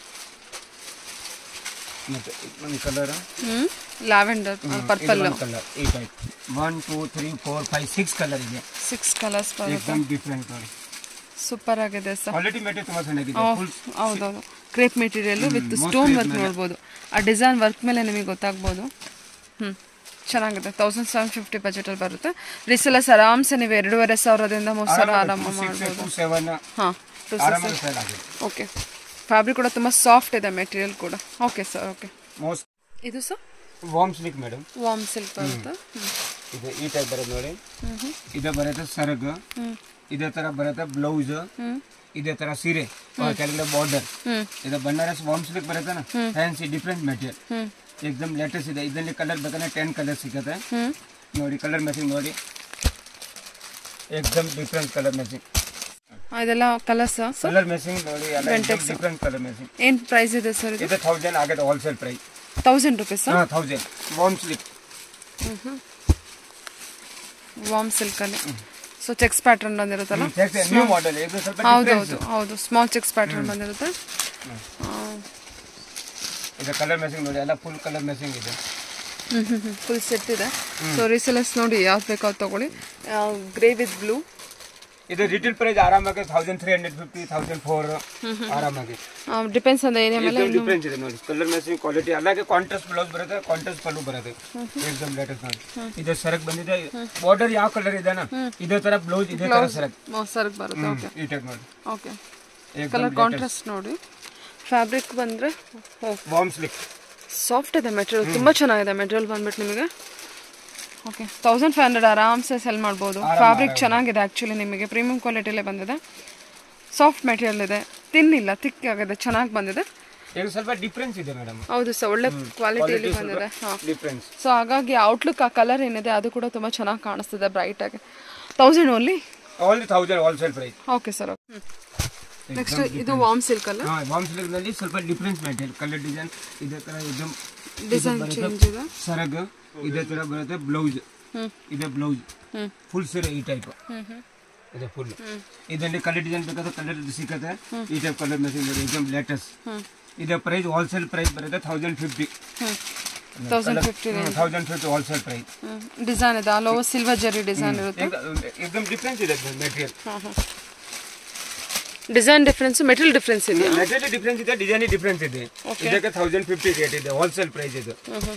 ಮತ್ತೆ ಒಂದು ಕಲರ್ ಹ್ಮ್ ಲ್ಯಾವೆಂಡರ್ ಪರ್ಪಲ್ ಒಂದು ಕಲರ್ ಈ type one two three four five six colour ಇದೆ ಸಿಕ್ಸ್ ಕಲರ್ಸ್ ಬರುತ್ತೆ ಏಕದಮ್ ಡಿಫ್ರೆಂಟ್ ನೋಡಿ ಸೂಪರ್ ಆಗಿದೆ ಸರ್ ಕ್ವಾಲಿಟಿ ಮೆಟೀರಿಯಲ್ ತುಂಬಾ ಚೆನ್ನಾಗಿದೆ ಫುಲ್ ಹೌದೌದು crepe material with stone work ನೋಡ್ಬೋದು ಆ ಡಿಸೈನ್ ವರ್ಕ್ ಮೇಲೆ ನಿಮಗೆ ಗೊತ್ತಾಗ್ಬೋದು ಹ್ಞೂ ಚೆನ್ನಾಗಿದೆ ತೌಸಂಡ್ ಸೆವೆನ್ ಫಿಫ್ಟಿ ಬಜೆಟಲ್ಲಿ ಬರುತ್ತೆ ರಿಸೆಲರ್ಸ್ ಆರಾಮ್ಸೆ ನೀವು ಎರಡೂವರೆ ಸಾವಿರದಿಂದ ಮೂರು ಸಾವಿರ ಆರಾಮ ಸಿಕ್ಸ್ ಮಾಡ್ಬೋದು ಟೂ ಸೆವೆನ್ ಹಾಂ ಟು ಆರಾಮಾಗಿ ಸೆಲ್ ಆಗಿದೆ ಓಕೆ ಫ್ಯಾಬ್ರಿಕ್ ಕೂಡ ತುಂಬ ಸಾಫ್ಟ್ ಇದೆ ಮೆಟೀರಿಯಲ್ ಕೂಡ ಓಕೆ ಸರ್ ಓಕೆ ಮೋಸ್ಟ್ ಇದು sir warm silk madam warm silk ಬರುತ್ತೆ ಇದು ಈ ಟೈಪ್ ಬರುತ್ತೆ ನೋಡಿ ಹ್ಞೂ ಹ್ಞೂ ಇದು ಬರುತ್ತೆ ಸರಗ್ ಹ್ಞೂ ಇದೇ ತರ ಬರುತ್ತೆ ಬ್ಲೌಸ್ ಹ್ಞೂ ಇದೇ ತರ ಸೀರೆ ಕೆಳಗಡೆ ಬಾರ್ಡರ್ ಹ್ಞೂ ಇದು ಬನಾರಸ್ ವಾರ್ಮ್ ಸ್ಲಿಕ್ ಬರುತ್ತೆ ನಾ ಫ್ಯಾನ್ಸಿ ಡಿಫ್ರೆಂಟ್ ಮೆಟೀರಿಯಲ್ ಹ್ಞೂ ಎಕ್ದಮ್ ಲೇಟೆಸ್ಟ್ ಇದೆ ಇದರಲ್ಲಿ ಕಲರ್ ಬೇಕಂದ್ರೆ ಟೆನ್ ಕಲರ್ ಸಿಗುತ್ತೆ ಹ್ಞೂ ನೋಡಿ ಕಲರ್ ಮ್ಯಾಚಿಂಗ್ ನೋಡಿ ಎಕ್ದಮ್ ಡಿಫ್ರೆಂಟ್ ಕಲರ್ ಮ್ಯಾಚಿಂಗ್ ಇದೆಲ್ಲ ಕಲರ್ಸ್ ಸರ್ ಕಲರ್ ಮ್ಯಾಚಿಂಗ್ ನೋಡಿ ಎಲ್ಲ ಡಿಫ್ರೆಂಟ್ ಕಲರ್ ಮ್ಯಾಚಿಂಗ್ ಏನು ಪ್ರೈಸ್ ಇದೆ ಸರ್ ಇದು ಇದು ತೌಸಂಡ್ ಆಗುತ್ತೆ ಹೋಲ್ಸೇಲ್ ಪ್ರೈಸ್ ತೌಸಂಡ್ ರುಪೀಸ್ ಹಾಂ ತೌಸಂಡ್ ವಾಮ್ ಸ್ಲಿಪ್ ವಾಮ್ ಸಿಲ್ಕಲ್ಲಿ ಸೊ ಚೆಕ್ಸ್ ಪ್ಯಾಟರ್ನ್ ಬಂದಿರುತ್ತಲ್ಲ ನ್ಯೂ ಮಾಡೆಲ್ ಇದು ಸ್ವಲ್ಪ ಹೌದು ಡಿಫ್ರೆನ್ಸ್ ಹೌದು ಹೌದು ಸ್ಮಾಲ್ ಚೆಕ್ಸ್ ಪ್ಯಾಟರ್ನ್ ಬಂದಿರುತ್ತೆ ಇದು ಕಲರ್ ಮ್ಯಾಚಿಂಗ್ ನೋಡಿ ಎಲ್ಲ ಫುಲ್ ಕಲರ್ ಮ್ಯಾಚಿಂಗ್ ಇದೆ ಫುಲ್ ಸೆಟ್ ಇದೆ ಸೊ ರೀಸೆಲರ್ಸ್ ನೋಡಿ ಯಾವ್ದು ಬೇಕೋ ಅದು ತಗೊಳ್ಳಿ ಗ್ರೇ ವಿತ್ ಬ್ಲೂ ಇದು ರಿಟೇಲ್ ಪ್ರೈಸ್ ಆರಾಮಾಗಿ thousand three hundred fifty thousand four ಆರಾಮಾಗಿ ಡಿಪೆಂಡ್ಸ್ ಆನ್ ದ ಏರಿಯಾ ಮೇಲೆ ಡಿಫ್ರೆನ್ಸ್ ಇದೆ ನೋಡಿ ಕಲರ್ ಮ್ಯಾಚಿಂಗ್ ಕ್ವಾಲಿಟಿ అలాగే ಕಾಂಟ್ರಾಸ್ಟ್ ಬ್ಲೌಸ್ ಬರುತ್ತೆ ಕಾಂಟ್ರಾಸ್ಟ್ ಪಲ್ಲು ಬರುತ್ತೆ ಎಕ್ದಮ್ ಲೇಟೆಸ್ಟ್ ನೋಡಿ ಇದು ಸರಕ್ ಬಂದಿದೆ ಬಾರ್ಡರ್ ಯಾವ ಕಲರ್ ಇದೆನಾ ಇದೇ ತರ ಬ್ಲೌಸ್ ಇದೇ ತರ ಸರಕ್ ಸರ್ಗ್ ಬರುತ್ತೆ ಓಕೆ ಈ ಟೈಪ್ ನೋಡಿ ಓಕೆ ಏಕ್ದಮ್ ಕಲರ್ ಕಾಂಟ್ರಾಸ್ಟ್ ನೋಡಿ ಫ್ಯಾಬ್ರಿಕ್ ಬಂದರೆ ಓ ಬಾಂಬ್ ಸ್ಲಿಕ್ ಸಾಫ್ಟ್ ಇದೆ ಮೆಟೀರಿಯಲ್ ತುಂಬ ಚೆನ್ನಾಗಿದೆ ಮೆಟೀರಿಯಲ್ ಬಂದ್ಬಿಟ್ಟು ನಿಮಗೆ ಓಕೆ ತೌಸಂಡ್ ಫೈವ್ ಹಂಡ್ರೆಡ್ ಆರಾಮ್ಸೆ ಸೆಲ್ ಮಾಡ್ಬೋದು ಫ್ಯಾಬ್ರಿಕ್ ಚೆನ್ನಾಗಿದೆ ಆ್ಯಕ್ಚುಲಿ ನಿಮಗೆ ಪ್ರೀಮಿಯಂ ಕ್ವಾಲಿಟಿಲೇ ಬಂದಿದೆ ಸಾಫ್ಟ್ ಮೆಟೀರಿಯಲ್ ಇದೆ ತಿನ್ನಿಲ್ಲ ತಿಕ್ ಆಗಿದೆ ಚೆನ್ನಾಗಿ ಬಂದಿದೆ ಈಗ ಸ್ವಲ್ಪ ಡಿಫ್ರೆನ್ಸ್ ಇದೆ ಮೇಡಮ್ ಹೌದು ಸರ್ ಒಳ್ಳೆ ಕ್ವಾಲಿಟಿಯಲ್ಲಿ ಬಂದಿದೆ ಹಾಂ ಡಿಫ್ರೆನ್ಸ್ ಸೊ ಹಾಗಾಗಿ ಔಟ್ಲುಕ್ ಆ ಕಲರ್ ಏನಿದೆ ಅದು ಕೂಡ ತುಂಬ ಚೆನ್ನಾಗಿ ಕಾಣಿಸ್ತಿದೆ ಬ್ರೈಟಾಗಿ thousand only only thousand wholesale price okay sir next ಇದು ವಾಮ್ ಸಿಲ್ಕ್ ಅಲ್ಲ ಹಾ ಬಾಂಬ್ ಸ್ಲಿಕ್ ನಲ್ಲಿ ಸ್ವಲ್ಪ ಡಿಫ್ರೆನ್ಸ್ ಮೆಟೀರಿಯಲ್ ಕಲರ್ ಡಿಸೈನ್ ಇದೇ ತರ ಇದು ಡಿಸೈನ್ ಚೇಂಜ್ ಇದೆ ಸರಗ್ ಇದೇ ತರ ಬರುತ್ತೆ ಬ್ಲೌಸ್ ಇದೆ ಬ್ಲೌಸ್ ಫುಲ್ ಸೀರೆ ಈ ಟೈಪ್ ಇದೆ ಫುಲ್ ಇದರಲ್ಲಿ ಕಲರ್ ಡಿಸೈನ್ ಬೇಕಾದ್ರೆ ಕಲರ್ ಸಿಕ್ಕತ್ತೆ ಈ ಟೈಪ್ ಕಲರ್ ಮೆಷಿನ್ ಇದೆ ಎಕ್ದಮ್ ಲೇಟೆಸ್ಟ್ ಇದರ ಪ್ರೈಸ್ ಹೋಲ್ಸೇಲ್ ಪ್ರೈಸ್ ಬರುತ್ತೆ thousand fifty thousand fifty thousand fifty wholesale price design ಇದೆ all over silver zari design ಇರುತ್ತೆ ಎಕ್ದಮ್ ಡಿಫ್ರೆನ್ಸ್ ಇದೆ material design difference material difference ಇದೆಯಾ ಮೆಟೀರಿಯಲ್ ಡಿಫ್ರೆನ್ಸ್ ಇದೆ ಡಿಸೈನ್ ಡಿಫ್ರೆನ್ಸ್ ಇದೆ ಇದಕ್ಕೆ ತೌಸಂಡ್ ಫಿಫ್ಟಿ ರೇಟ್ ಇದೆ ಹೋಲ್ಸೇಲ್ ಪ್ರೈಸ್ ಇದು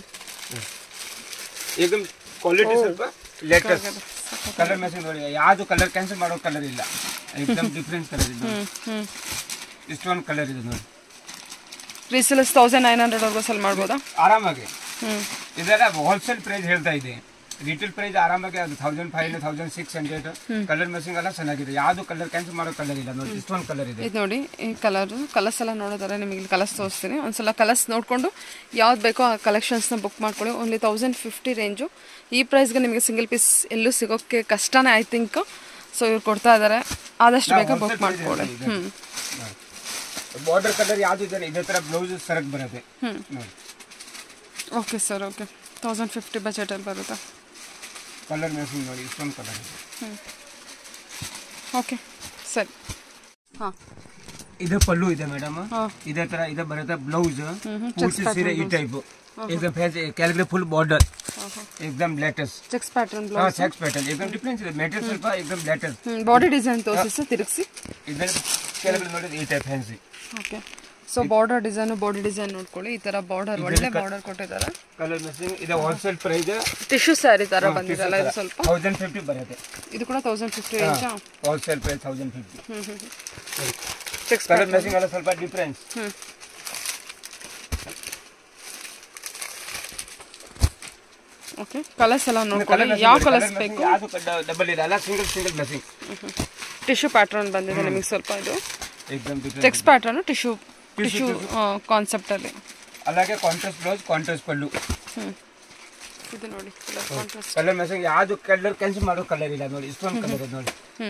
ಈಗ ಕ್ವಾಲಿಟಿ ಸ್ವಲ್ಪ ಲೇಟೆಸ್ಟ್ ಕಲರ್ ಮೆಸೇಜ್ ನೋಡಿ ಯಾವುದು ಕಲರ್ ಕ್ಯಾನ್ಸಲ್ ಮಾಡೋ ಕಲರ್ ಇಲ್ಲ ಎಕ್ದಮ್ ಡಿಫ್ರೆನ್ಸ್ ಕಲರ್ ಇದೆ ನೋಡಿ. ಇಷ್ಟೊಂದು ಕಲರ್ ಇದೆ ನೋಡಿ ರೀಸೆಲರ್ಸ್ ತೌಸಂಡ್ ನೈನ್ ಹಂಡ್ರೆಡ್ ವರ್ಗು ಸೆಲ್ ಮಾಡ್ಬೋದಾ ಆರಾಮಾಗಿ ಹ್ಞೂ ಇದೆಲ್ಲ ಹೋಲ್ಸೇಲ್ ಪ್ರೈಸ್ ಹೇಳ್ತಾ ಇದೆ ರಿಟೇಲ್ ಪ್ರೈಸ್ ಆರಾಮಾಗಿ ಅದು thousand five hundred thousand six hundred colour ಮೆಸಿಂಗ್ ಎಲ್ಲ ಚೆನ್ನಾಗಿದೆ ಯಾವುದು ಕಲರ್ ಕ್ಯಾನ್ಸಲ್ ಮಾಡೋ ಕಲರ್ ಇಲ್ಲ ನೋಡಿ ಇಷ್ಟೊಂದು ಕಲರ್ ಇದೆ ಇದು ನೋಡಿ ಈ ಕಲರ್ ಕಲರ್ಸ್ ಎಲ್ಲ ನೋಡಿದ್ರೆ ನಿಮಗೆ ಇಲ್ಲಿ ಕಲರ್ಸ್ ತೋರಿಸ್ತೀನಿ ಒಂದ್ಸಲ ಕಲರ್ಸ್ ನೋಡಿಕೊಂಡು ಯಾವ್ದು ಬೇಕೋ ಆ ಕಲೆಕ್ಷನ್ಸ್ನ ಬುಕ್ ಮಾಡ್ಕೊಳ್ಳಿ ಓನ್ಲಿ ತೌಸಂಡ್ ಫಿಫ್ಟಿ ರೇಂಜು ಈ ಪ್ರೈಸ್ಗೆ ನಿಮಗೆ ಸಿಂಗಲ್ ಪೀಸ್ ಎಲ್ಲೂ ಸಿಗೋಕ್ಕೆ ಕಷ್ಟನೇ ಐ ಥಿಂಕ್ ಸೊ ಇವ್ರು ಕೊಡ್ತಾ ಇದ್ದಾರೆ ಆದಷ್ಟು ಬೇಗ ಬುಕ್ ಮಾಡ್ಕೊಳ್ಳಿ ಹ್ಞೂ ಬಾರ್ಡರ್ ಕಲರ್ ಯಾವ್ದು ಇದೆ ಇದೇ ತರ ಬ್ಲೌಸ್ ಸರಕ್ ಬರುತ್ತೆ ನೋಡಿ okay sir okay thousand fifty ಬಜೆಟಲ್ಲಿ ಬರುತ್ತಾ ಕಲರ್ ಮ್ಯಾಚಿಂಗ್ ನೋಡಿ ಇಷ್ಟೊಂದು ಕಲರ್ ಇದೆ ಓಕೆ ಸರಿ ಹಾಂ ಇದು ಪಲ್ಲು ಇದೆ ಮೇಡಮ್ ಹಾಂ ಇದೇ ತರ ಇದೆ ಬರುತ್ತೆ ಬ್ಲೌಸ್ ಪೂರ್ತಿ ಸೀರೆ ಈ ಟೈಪ್ एकदम ಫ್ಯಾನ್ಸಿ ಕೆಳಗಡೆ ಫುಲ್ ಬಾರ್ಡರ್ एकदम ಲೇಟೆಸ್ಟ್ ಚೆಕ್ಸ್ ಪ್ಯಾಟರ್ನ್ ಹಾ ಚೆಕ್ಸ್ ಪ್ಯಾಟರ್ನ್ एकदम ಡಿಫ್ರೆನ್ಸ್ ಇದೆ ಮೆಟೀರಿಯಲ್ ಸ್ವಲ್ಪ एकदम ಲೇಟೆಸ್ಟ್ ಬಾಡಿ ಡಿಸೈನ್ ತೋರಿಸಿ ಸರ್ ತಿರುಗಿಸಿ ಇದರಲ್ಲಿ ಕೆಳಗಡೆ ನೋಡಿದ್ರೆ ಈ type fancy okay so border design body design ನೋಡ್ಕೊಳ್ಳಿ ಈ ಥರ ಬಾರ್ಡರ್ ಒಳ್ಳೆ ಬಾರ್ಡರ್ ಕೊಟ್ಟಿದ್ದಾರೆ ಕಲರ್ ಮಿಕ್ಸಿಂಗ್ ಇದು ಹೋಲ್ಸೇಲ್ ಪ್ರೈಸ್ ಟಿಶ್ಯೂ ಸ್ಯಾರಿ ಥರ ಬಂದಿದೆಲ್ಲ ಇದು ಸ್ವಲ್ಪ ತೌಸಂಡ್ ಫಿಫ್ಟಿ ಬರುತ್ತೆ ಇದು ಕೂಡ ತೌಸಂಡ್ ಫಿಫ್ಟಿ ರೇಂಜಾ wholesale price thousand fifty checks colour mixing ಎಲ್ಲ ಸ್ವಲ್ಪ ಡಿಫ್ರೆನ್ಸ್ ಹ್ಞೂ ಓಕೆ ಕಲರ್ಸ್ ಎಲ್ಲ ನೋಡ್ಕೊಳ್ಳಿ ಯಾವ ಕಲರ್ಸ್ ಬೇಕು ಯಾವುದು ಡಬಲ್ ಇದೆ ಅಲ್ಲ ಸಿಂಗಲ್ ಸಿಂಗಲ್ ಮೆಸಿಂಗ್ ಟಿಶ್ಯೂ ಪ್ಯಾಟರ್ನ್ ಬಂದಿದೆ ನಿಮಗೆ ಸ್ವಲ್ಪ ಇದು एकदम different checks pattern tissue tissue ಕಾನ್ಸೆಪ್ಟಲ್ಲಿ అలాగే ಕಾಂಟ್ರಾಸ್ಟ್ ಬ್ಲೌಸ್ ಕಾಂಟ್ರಾಸ್ಟ್ ಪಲ್ಲು ಹ್ಞೂ ಇದು ನೋಡಿ ಕಲರ್ ಕಾಂಟ್ರಾಸ್ಟ್ ಕಲರ್ ಮಿಕ್ಸಿಂಗ್ ಯಾವುದು ಕಲರ್ ಕ್ಯಾನ್ಸಲ್ ಮಾಡೋ ಕಲರ್ ಇಲ್ಲ ನೋಡಿ ಇಷ್ಟೊಂದು ಕಲರ್ ಇದೆ ನೋಡಿ ಹ್ಞೂ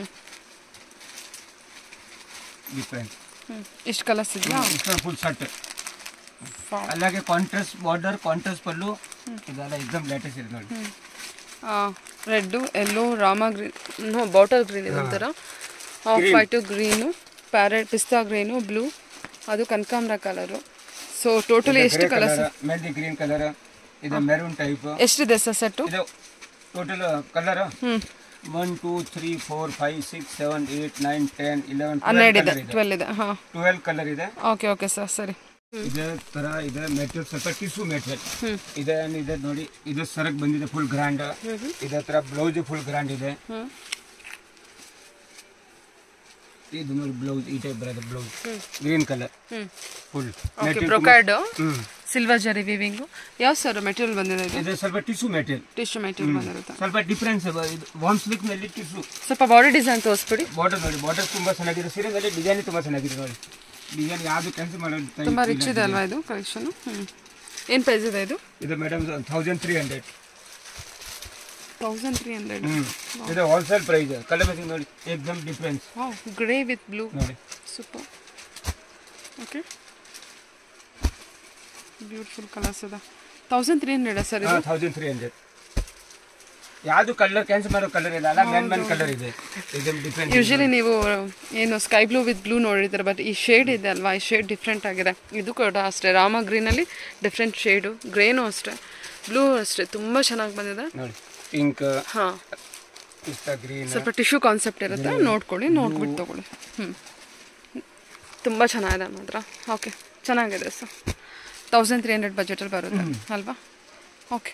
ಡಿಫ್ರೆಂಟ್ ಹ್ಞೂ ಇಷ್ಟು ಕಲರ್ಸ್ ಇದೆಯಾ ಇಷ್ಟೊಂದು ಫುಲ್ ಶರ್ಟ್ అలాగే ಕಾಂಟ್ರಾಸ್ಟ್ ಬಾರ್ಡರ್ ಕಾಂಟ್ರಾಸ್ಟ್ ಪಲ್ಲು ಇದೆಲ್ಲ ಎಕ್ದಮ್ ಲೇಟೆಸ್ಟ್ ಇದೆ ನೋಡಿ ರೆಡ್ಡು ಎಲ್ಲೋ ರಾಮ ಗ್ರೀನ್ ಬಾಟಲ್ ಗ್ರೀನ್ ಇದೆ ಒಂಥರ ಆಫ್ ವೈಟು ಗ್ರೀನು ಪ್ಯಾರೆಟ್ ಪಿಸ್ತಾ ಗ್ರೀನು ಬ್ಲೂ ಅದು ಕನಕಾಂಬ್ರ ಕಲರು ಸೊ ಟೋಟಲಿ ಎಷ್ಟು ಕಲರ್ಸ್ ಮೆಹಂದಿ ಗ್ರೀನ್ ಕಲರ್ ಇದು ಮೆರೂನ್ ಟೈಪ್ ಎಷ್ಟಿದೆ ಸರ್ ಸೆಟ್ಟು ಇದು ಟೋಟಲ್ ಕಲರ್ ಹ್ಞೂ one two three four five six seven eight nine ten eleven ಹನ್ನೆರಡು ಇದೆ ಕಲರ್ ಇದೆ ಟ್ವೆಲ್ ಇದೆ ಹಾಂ ಟ್ವೆಲ್ ಕಲರ್ ಇದೆ ಓಕೆ ಓಕೆ ಸರ್ ಸರಿ ಇದೇ ತರ ಇದೆ ಮೆಟೀರಿಯಲ್ ಸ್ವಲ್ಪ ಟಿಶ್ಯೂ ಮೆಟೀರಿಯಲ್ ಇದೆ ಇದೆ ನೋಡಿ ಇದು ಸರಕ್ ಬಂದಿದೆ ಫುಲ್ ಗ್ರ್ಯಾಂಡ್ ಇದೇ ತರ ಬ್ಲೌಸ್ ಫುಲ್ ಗ್ರ್ಯಾಂಡ್ ಇದೆ ಹ್ಞೂ ಇದು ನೋಡಿ ಬ್ಲೌಸ್ ಈ ಟೈಪ್ ಬರುತ್ತೆ ಬ್ಲೌಸ್ ಗ್ರೀನ್ ಕಲರ್ ಹ್ಞೂ ಫುಲ್ ಓಕೆ ಬ್ರೊಕಾರ್ಡು ಹ್ಮ್ ಸಿಲ್ವರ್ ಜರಿ ವಿವಿಂಗು ಯಾವ ಸರ್ ಮೆಟೀರಿಯಲ್ ಬಂದಿದೆ ಇದು ಇದು ಸ್ವಲ್ಪ ಟಿಶ್ಯೂ ಮೆಟೀರಿಯಲ್ ಟಿಶ್ಯೂ ಮೆಟೀರಿಯಲ್ ಬಂದಿರುತ್ತೆ ಸ್ವಲ್ಪ ಡಿಫ್ರೆನ್ಸ್ ಇದು ವಾಮ್ ಸ್ಲಿಕ್ ನಲ್ಲಿ ಟಿಶ್ಯೂ ಸ್ವಲ್ಪ ಬಾಡಿ ಡಿಸೈನ್ ತೋರಿಸ್ಬಿಡಿ ಬಾರ್ಡರ್ ನೋಡಿ ಬಾರ್ಡರ್ ತುಂಬಾ ಚೆನ್ನಾಗಿದೆ ಸೀರೆನಲ್ಲಿ ಡಿಸೈನ್ ತುಂಬಾ ಚೆನ್ನಾಗಿದೆ ನೋಡಿ ಡಿಸೈನ್ ಯಾವ್ದು ಕ್ಯಾನ್ಸಲ್ ಮಾಡೋದು type ತುಂಬ ಇಲ್ಲ. ರಿಚ್ ಇದೆ ಅಲ್ವಾ ಇದು ಕಲೆಕ್ಷನು ಹ್ಞೂ ಏನು ಪ್ರೈಸ್ ಇದೆ ಇದು ಇದು madam thousand three hundred thousand three hundred ಹ್ಮ್ ಇದು ಹೋಲ್ಸೇಲ್ ಪ್ರೈಸ್ ಕಲರ್ ಮ್ಯಾಚಿಂಗ್ ನೋಡಿ ಎಕ್ದಮ್ ಡಿಫ್ರೆನ್ಸ್ ಗ್ರೇ ವಿತ್ ಬ್ಲೂ ನೋಡಿ ಸೂಪರ್ ಓಕೆ ಬ್ಯೂಟಿಫುಲ್ ಕಲರ್ಸ್ ಅದ ತೌಸಂಡ್ ತ್ರೀ ಹಂಡ್ರೆಡ್ ಸರ್ ಇದು ತೌಸಂಡ್ ತ್ರೀ ಹಂಡ್ರೆಡ್ ಯಾವುದು ಕಲರ್ ಕ್ಯಾನ್ಸಲ್ ಮಾಡೋ ಕಲರ್ ಇಲ್ಲ ಅಲ್ಲ ಮೆನ್ ಮೆನ್ ಕಲರ್ ಇದೆ ಎಕ್ದಮ್ ಡಿಫ್ರೆಂಟ್ ಯೂಶಲಿ ನೀವು ಏನು ಸ್ಕೈ ಬ್ಲೂ ವಿತ್ ಬ್ಲೂ ನೋಡಿದ್ರೆ ಬಟ್ ಈ ಶೇಡ್ ಇದೆ ಅಲ್ವಾ ಈ ಶೇಡ್ ಡಿಫ್ರೆಂಟ್ ಆಗಿದೆ ಇದು ಕೂಡ ಅಷ್ಟೇ ರಾಮ ಗ್ರೀನಲ್ಲಿ ಡಿಫ್ರೆಂಟ್ ಶೇಡು ಗ್ರೇನು ಅಷ್ಟೇ ಬ್ಲೂ ಅಷ್ಟೇ ತುಂಬ ಚೆನ್ನಾಗಿ ಬಂದಿದೆ ನೋಡಿ ಪಿಂಕ್ ಹಾಂ ಪಿಸ್ತಾ ಗ್ರೀನ್ ಸ್ವಲ್ಪ ಟಿಶ್ಯೂ ಕಾನ್ಸೆಪ್ಟ್ ಇರುತ್ತೆ ನೋಡ್ಕೊಳ್ಳಿ ನೋಡ್ಬಿಟ್ಟು ತಗೊಳ್ಳಿ ಹ್ಞೂ ತುಂಬ ಚೆನ್ನಾಗಿದೆ ಮಾತ್ರ ಓಕೆ ಚೆನ್ನಾಗಿದೆ ಸರ್ ತೌಸಂಡ್ ತ್ರೀ ಹಂಡ್ರೆಡ್ ಬಜೆಟಲ್ಲಿ ಬರುತ್ತೆ ಅಲ್ವಾ ಓಕೆ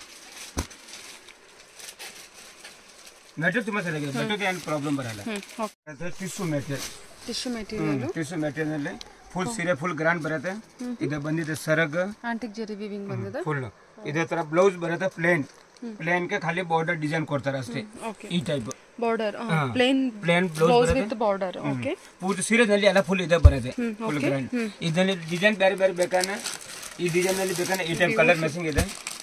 ಮೆಟೀರಿಯಲ್ ತುಂಬಾ ಚೆನ್ನಾಗಿದೆ ಮೆಟೀರಿಯಲ್ ಏನು ಪ್ರಾಬ್ಲಮ್ ಬರಲ್ಲ ಹ್ಞೂ okay tissue material tissue material tissue material ಅಲ್ಲಿ ಫುಲ್ ಸೀರೆ ಫುಲ್ ಗ್ರ್ಯಾಂಡ್ ಬರುತ್ತೆ ಇದು ಬಂದಿದೆ ಸರಗ್ ಆಂಟಿಕ್ ಜೆರಿ ವಿವಿಂಗ್ ಬಂದಿದೆ ಫುಲ್ ಇದೇ ತರ ಬ್ಲೌಸ್ ಬರುತ್ತೆ ಪ್ಲೇನ್ ಪ್ಲೇನ್ ಗೆ ಖಾಲಿ ಬಾರ್ಡರ್ ಡಿಸೈನ್ ಕೊಡ್ತಾರೆ ಅಷ್ಟೇ ಓಕೆ ಈ type border plain plain blouse blouse ಬರುತ್ತೆ ವಿತ್ ಬಾರ್ಡರ್ ಓಕೆ ಪೂರ್ತಿ ಸೀರೆನಲ್ಲಿ ಎಲ್ಲ ಫುಲ್ ಇದೆ ಬರುತ್ತೆ ಫುಲ್ ಗ್ರ್ಯಾಂಡ್ ಇದರಲ್ಲಿ ಡಿಸೈನ್ ಬೇರೆ ಬೇರೆ ಬೇಕಾನೆ ಈ ಡಿಸೈನ್ ಅಲ್ಲಿ ಬೇಕಾನೆ ಈ ಟೈಪ್ ಕಲರ್ ಮ್ಯಾಚಿಂಗ್ ಇದೆ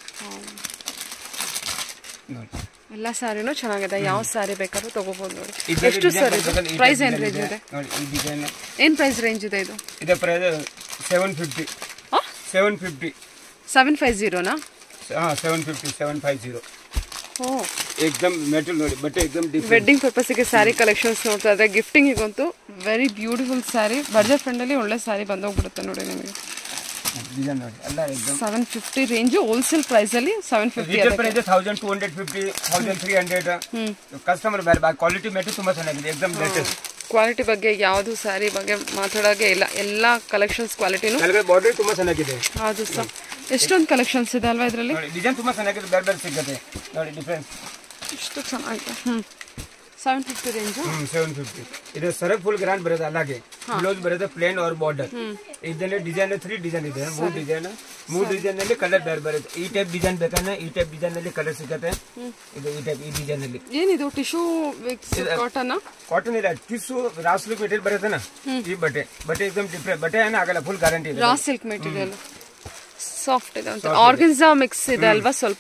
ನೋಡಿ ಎಲ್ಲ ಸ್ಯಾರಿನೂ ಚೆನ್ನಾಗಿದೆ ಯಾವ ಸ್ಯಾರಿ ಬೇಕಾದ್ರೂ ತಗೋಬಹುದು ನೋಡಿ ಇದ್ರಲ್ಲಿ ಎಷ್ಟು design ಸರ್ ಬೇಕಂದ್ರೆ ಈ ಪ್ರೈಸ್ type ಏನು design ರೇಂಜ್ ಇದೆ ನೋಡಿ ಈ ಡಿಸೈನ್ ಏನು ಪ್ರೈಸ್ ರೇಂಜ್ ಇದೆ ಇದು ಇದೆ price seven fifty seven fifty seven five ಜೀರೋನಾ ಹಾಂ seven fifty seven five zero ಓ ಎಕ್ದಮ್ ಮೆಟಲ್ ನೋಡಿ ಬಟ್ಟೆ ಎಕ್ದಮ್ ಡಿಫ್ರೆಂಟ್ ವೆಡ್ಡಿಂಗ್ ಪರ್ಪಸ್ಗೆ ಸ್ಯಾರಿ ಕಲೆಕ್ಷನ್ಸ್ ನೋಡ್ತಾ ಇದ್ರೆ ಗಿಫ್ಟಿಂಗಿಗಂತೂ very beautiful sari budget friendly ಒಳ್ಳೆ ಸ್ಯಾರಿ ಬಂದೋಗ್ಬಿಡುತ್ತೆ ನೋಡಿ ನಿಮಗೆ ಡಿಸೈನ್ ನೋಡಿ ಎಲ್ಲ ಎಕ್ದಮ್ ಸೆವೆನ್ ಫಿಫ್ಟಿ ರೇಂಜು ಹೋಲ್ಸೇಲ್ ಪ್ರೈಸಲ್ಲಿ seven fifty retail price thousand two hundred fifty thousand three hundred customer ಬೇರೆ ಕ್ವಾಲಿಟಿ ಮೆಟಲ್ ತುಂಬಾ ಚೆನ್ನಾಗಿದೆ ಎಕ್ದಮ್ ಲೇಟೆಸ್ಟ್ ಕ್ವಾಲಿಟಿ ಬಗ್ಗೆ ಯಾವುದು ಸ್ಯಾರಿ ಬಗ್ಗೆ ಮಾತಾಡೋಕೆ ಇಲ್ಲ ಎಲ್ಲ ಕಲೆಕ್ಷನ್ಸ್ ಕ್ವಾಲಿಟಿನೂ ಕೆಳಗಡೆ ಬಾರ್ಡರ್ ತುಂಬಾ ಚೆನ್ನಾಗಿದೆ ಹೌದು ಸರ್ ಎಷ್ಟೊಂದು ಕಲೆಕ್ಷನ್ಸ್ ಇದೆ ಅಲ್ವಾ ಇದರಲ್ಲಿ ನೋಡಿ ಡಿಸೈನ್ ತುಂಬಾ ಚೆನ್ನಾಗಿದೆ ಬೇರೆ ಬೇರೆ ಸಿಗುತ್ತೆ ನೋಡಿ ಡಿಫ್ರೆನ್ಸ್ ಇಷ್ಟು ಚೆನ್ನಾಗಿದೆ ಹ್ಞೂ ಸೆವೆನ್ ಫಿಫ್ಟಿ ರೇಂಜು ಹ್ಮ್ ಸೆವೆನ್ ಫಿಫ್ಟಿ ಇದು ಸರಕ್ ಫುಲ್ ಗ್ರ್ಯಾಂಡ್ ಬರುತ್ತೆ ಅಲ್ಲಾಗೆ ಬ್ಲೌಸ್ ಬರುತ್ತೆ ಪ್ಲೇನ್ ಅವ್ರ ಬಾರ್ಡರ್ ಇದರಲ್ಲಿ ಡಿಸೈನ್ ತ್ರೀ ಡಿಸೈನ್ ಇದೆ ಮೂರು ಡಿಸೈನ್ ಮೂರು ಡಿಸೈನ್ ಅಲ್ಲಿ ಕಲರ್ ಬೇರೆ ಬರುತ್ತೆ ಈ ಟೈಪ್ ಡಿಸೈನ್ ಬೇಕಂದ್ರೆ ಈ ಟೈಪ್ ಡಿಸೈನ್ ಅಲ್ಲಿ ಕಲರ್ ಸಿಗುತ್ತೆ ಇದು ಈ ಟೈಪ್ ಈ ಡಿಸೈನ್ ಅಲ್ಲಿ ಏನಿದು ಟಿಶ್ಯೂ ವಿಕ್ಸ್ ಕಾಟನ್ ಕಾಟನ್ ಇಲ್ಲ ಟಿಶ್ಯೂ ರಾಸ್ಲಿಕ್ ಮೆಟೀರಿಯಲ್ ಬರುತ್ತೇನ ಈ ಬಟ್ಟೆ ಬಟ್ಟೆ ಎಕ್ದಮ್ ಡಿಫ್ರೆಂಟ್ ಬಟ್ಟೆ ಏನು ಆಗಲ್ಲ ಫುಲ್ ಗ್ಯಾರಂಟಿ ಇದೆ ರಾ ಸಿಲ್ಕ್ ಮೆಟೀರಿಯಲ್ ಸಾಫ್ಟ್ ಇದೆ ಅಂತ ಆರ್ಗನ್ಸಾ ಮಿಕ್ಸ್ ಇದೆ ಅಲ್ವಾ ಸ್ವಲ್ಪ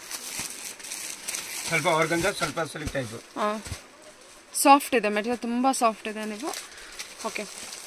ಸ್ವಲ್ಪ ಆರ್ಗಂಜ ಸ್ವಲ್ಪ ಸಿಲ್ಕ್ ಟೈಪ್ ಸಾಫ್ಟ್ ಇದೆ ಮೆಟೀರಿಯಲ್ ತುಂಬ ಸಾಫ್ಟ್ ಇದೆ ನೀವು ಓಕೆ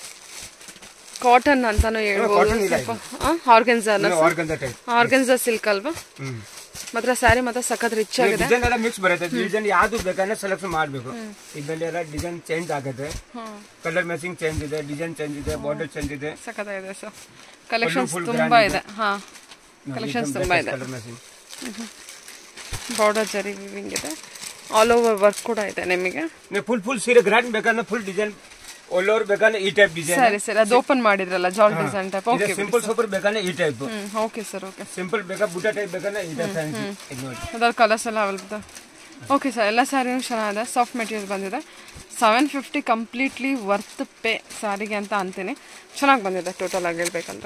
ಕಾಟನ್ ಅಂತಾನು ಹೇಳ್ಬೋದು cotton ಇಲ್ಲ ಸ್ವಲ್ಪ ಆರ್ಗನ್ಸಾನ ಆರ್ಗಂಜ ಟೈಪ್ ಆರ್ಗನ್ಸಾ ಸಿಲ್ಕ್ ಅಲ್ವಾ ಹ್ಮ್ ಮಾತ್ರ ಸ್ಯಾರಿ ಮಾತ್ರ ಸಖತ್ ರಿಚ್ ಆಗಿದೆ ಡಿಸೈನ್ ಎಲ್ಲ ಮಿಕ್ಸ್ ಬರುತ್ತೆ ಡಿಸೈನ್ ಯಾವ್ದು ಬೇಕಂದ್ರೆ ಸೆಲೆಕ್ಷನ್ ಮಾಡಬೇಕು ಇದರಲ್ಲಿ ಎಲ್ಲ ಡಿಸೈನ್ ಚೇಂಜ್ ಆಗುತ್ತೆ ಕಲರ್ ಮ್ಯಾಚಿಂಗ್ ಚೇಂಜ್ ಇದೆ ಡಿಸೈನ್ ಚೇಂಜ್ ಇದೆ ಬಾರ್ಡರ್ ಚೇಂಜ್ ಇದೆ ಸಖತ್ತಾಗಿದೆ ಸರ್ ಕಲೆಕ್ಷನ್ಸ್ full ತುಂಬಾ ಇದೆ ಹಾ ಕಲೆಕ್ಷನ್ಸ್ ತುಂಬಾ ಇದೆ colour matching border zari weaving ಇದೆ ಆಲ್ ಓವರ್ ವರ್ಕ್ ಕೂಡ ಇದೆ ನಿಮಗೆ ನೀವು ಫುಲ್ ಫುಲ್ ಸೀರೆ ಗ್ರ್ಯಾಂಡ್ ಬೇಕಂದ್ರೆ ಫುಲ್ ಡಿಸೈನ್ ಒಲ್ ಓವರ್ ಬೇಕಂದ್ರೆ ಈ ಟೈಪ್ ಡಿಸೈನ್ ಸರಿ ಸರಿ ಅದು ಓಪನ್ ಮಾಡಿದ್ರಲ್ಲ ಜಾಲ್ design type okay simple super ಬೇಕಂದ್ರೆ ಈ type hmm okay sir okay simple ಬೇಕಾ ಬುಟ್ಟ ಟೈಪ್ ಬೇಕಂದ್ರೆ ಈ ಟೈಪ್ ಫ್ಯಾನ್ಸಿ ಇದು ನೋಡಿ ಅದ್ರ ಕಲರ್ಸ್ ಎಲ್ಲ ಅವೈಲೇಬಲ್ ಓಕೆ ಸರ್ ಎಲ್ಲ ಸ್ಯಾರಿನೂ ಚೆನ್ನಾಗಿದೆ ಸಾಫ್ಟ್ ಮೆಟೀರಿಯಲ್ ಬಂದಿದೆ seven fifty completely worth pay ಸ್ಯಾರಿಗೆ ಅಂತ ಅಂತೀನಿ ಚೆನ್ನಾಗಿ ಬಂದಿದೆ ಟೋಟಲ್ ಆಗಿ ಹೇಳ್ಬೇಕಂದ್ರೆ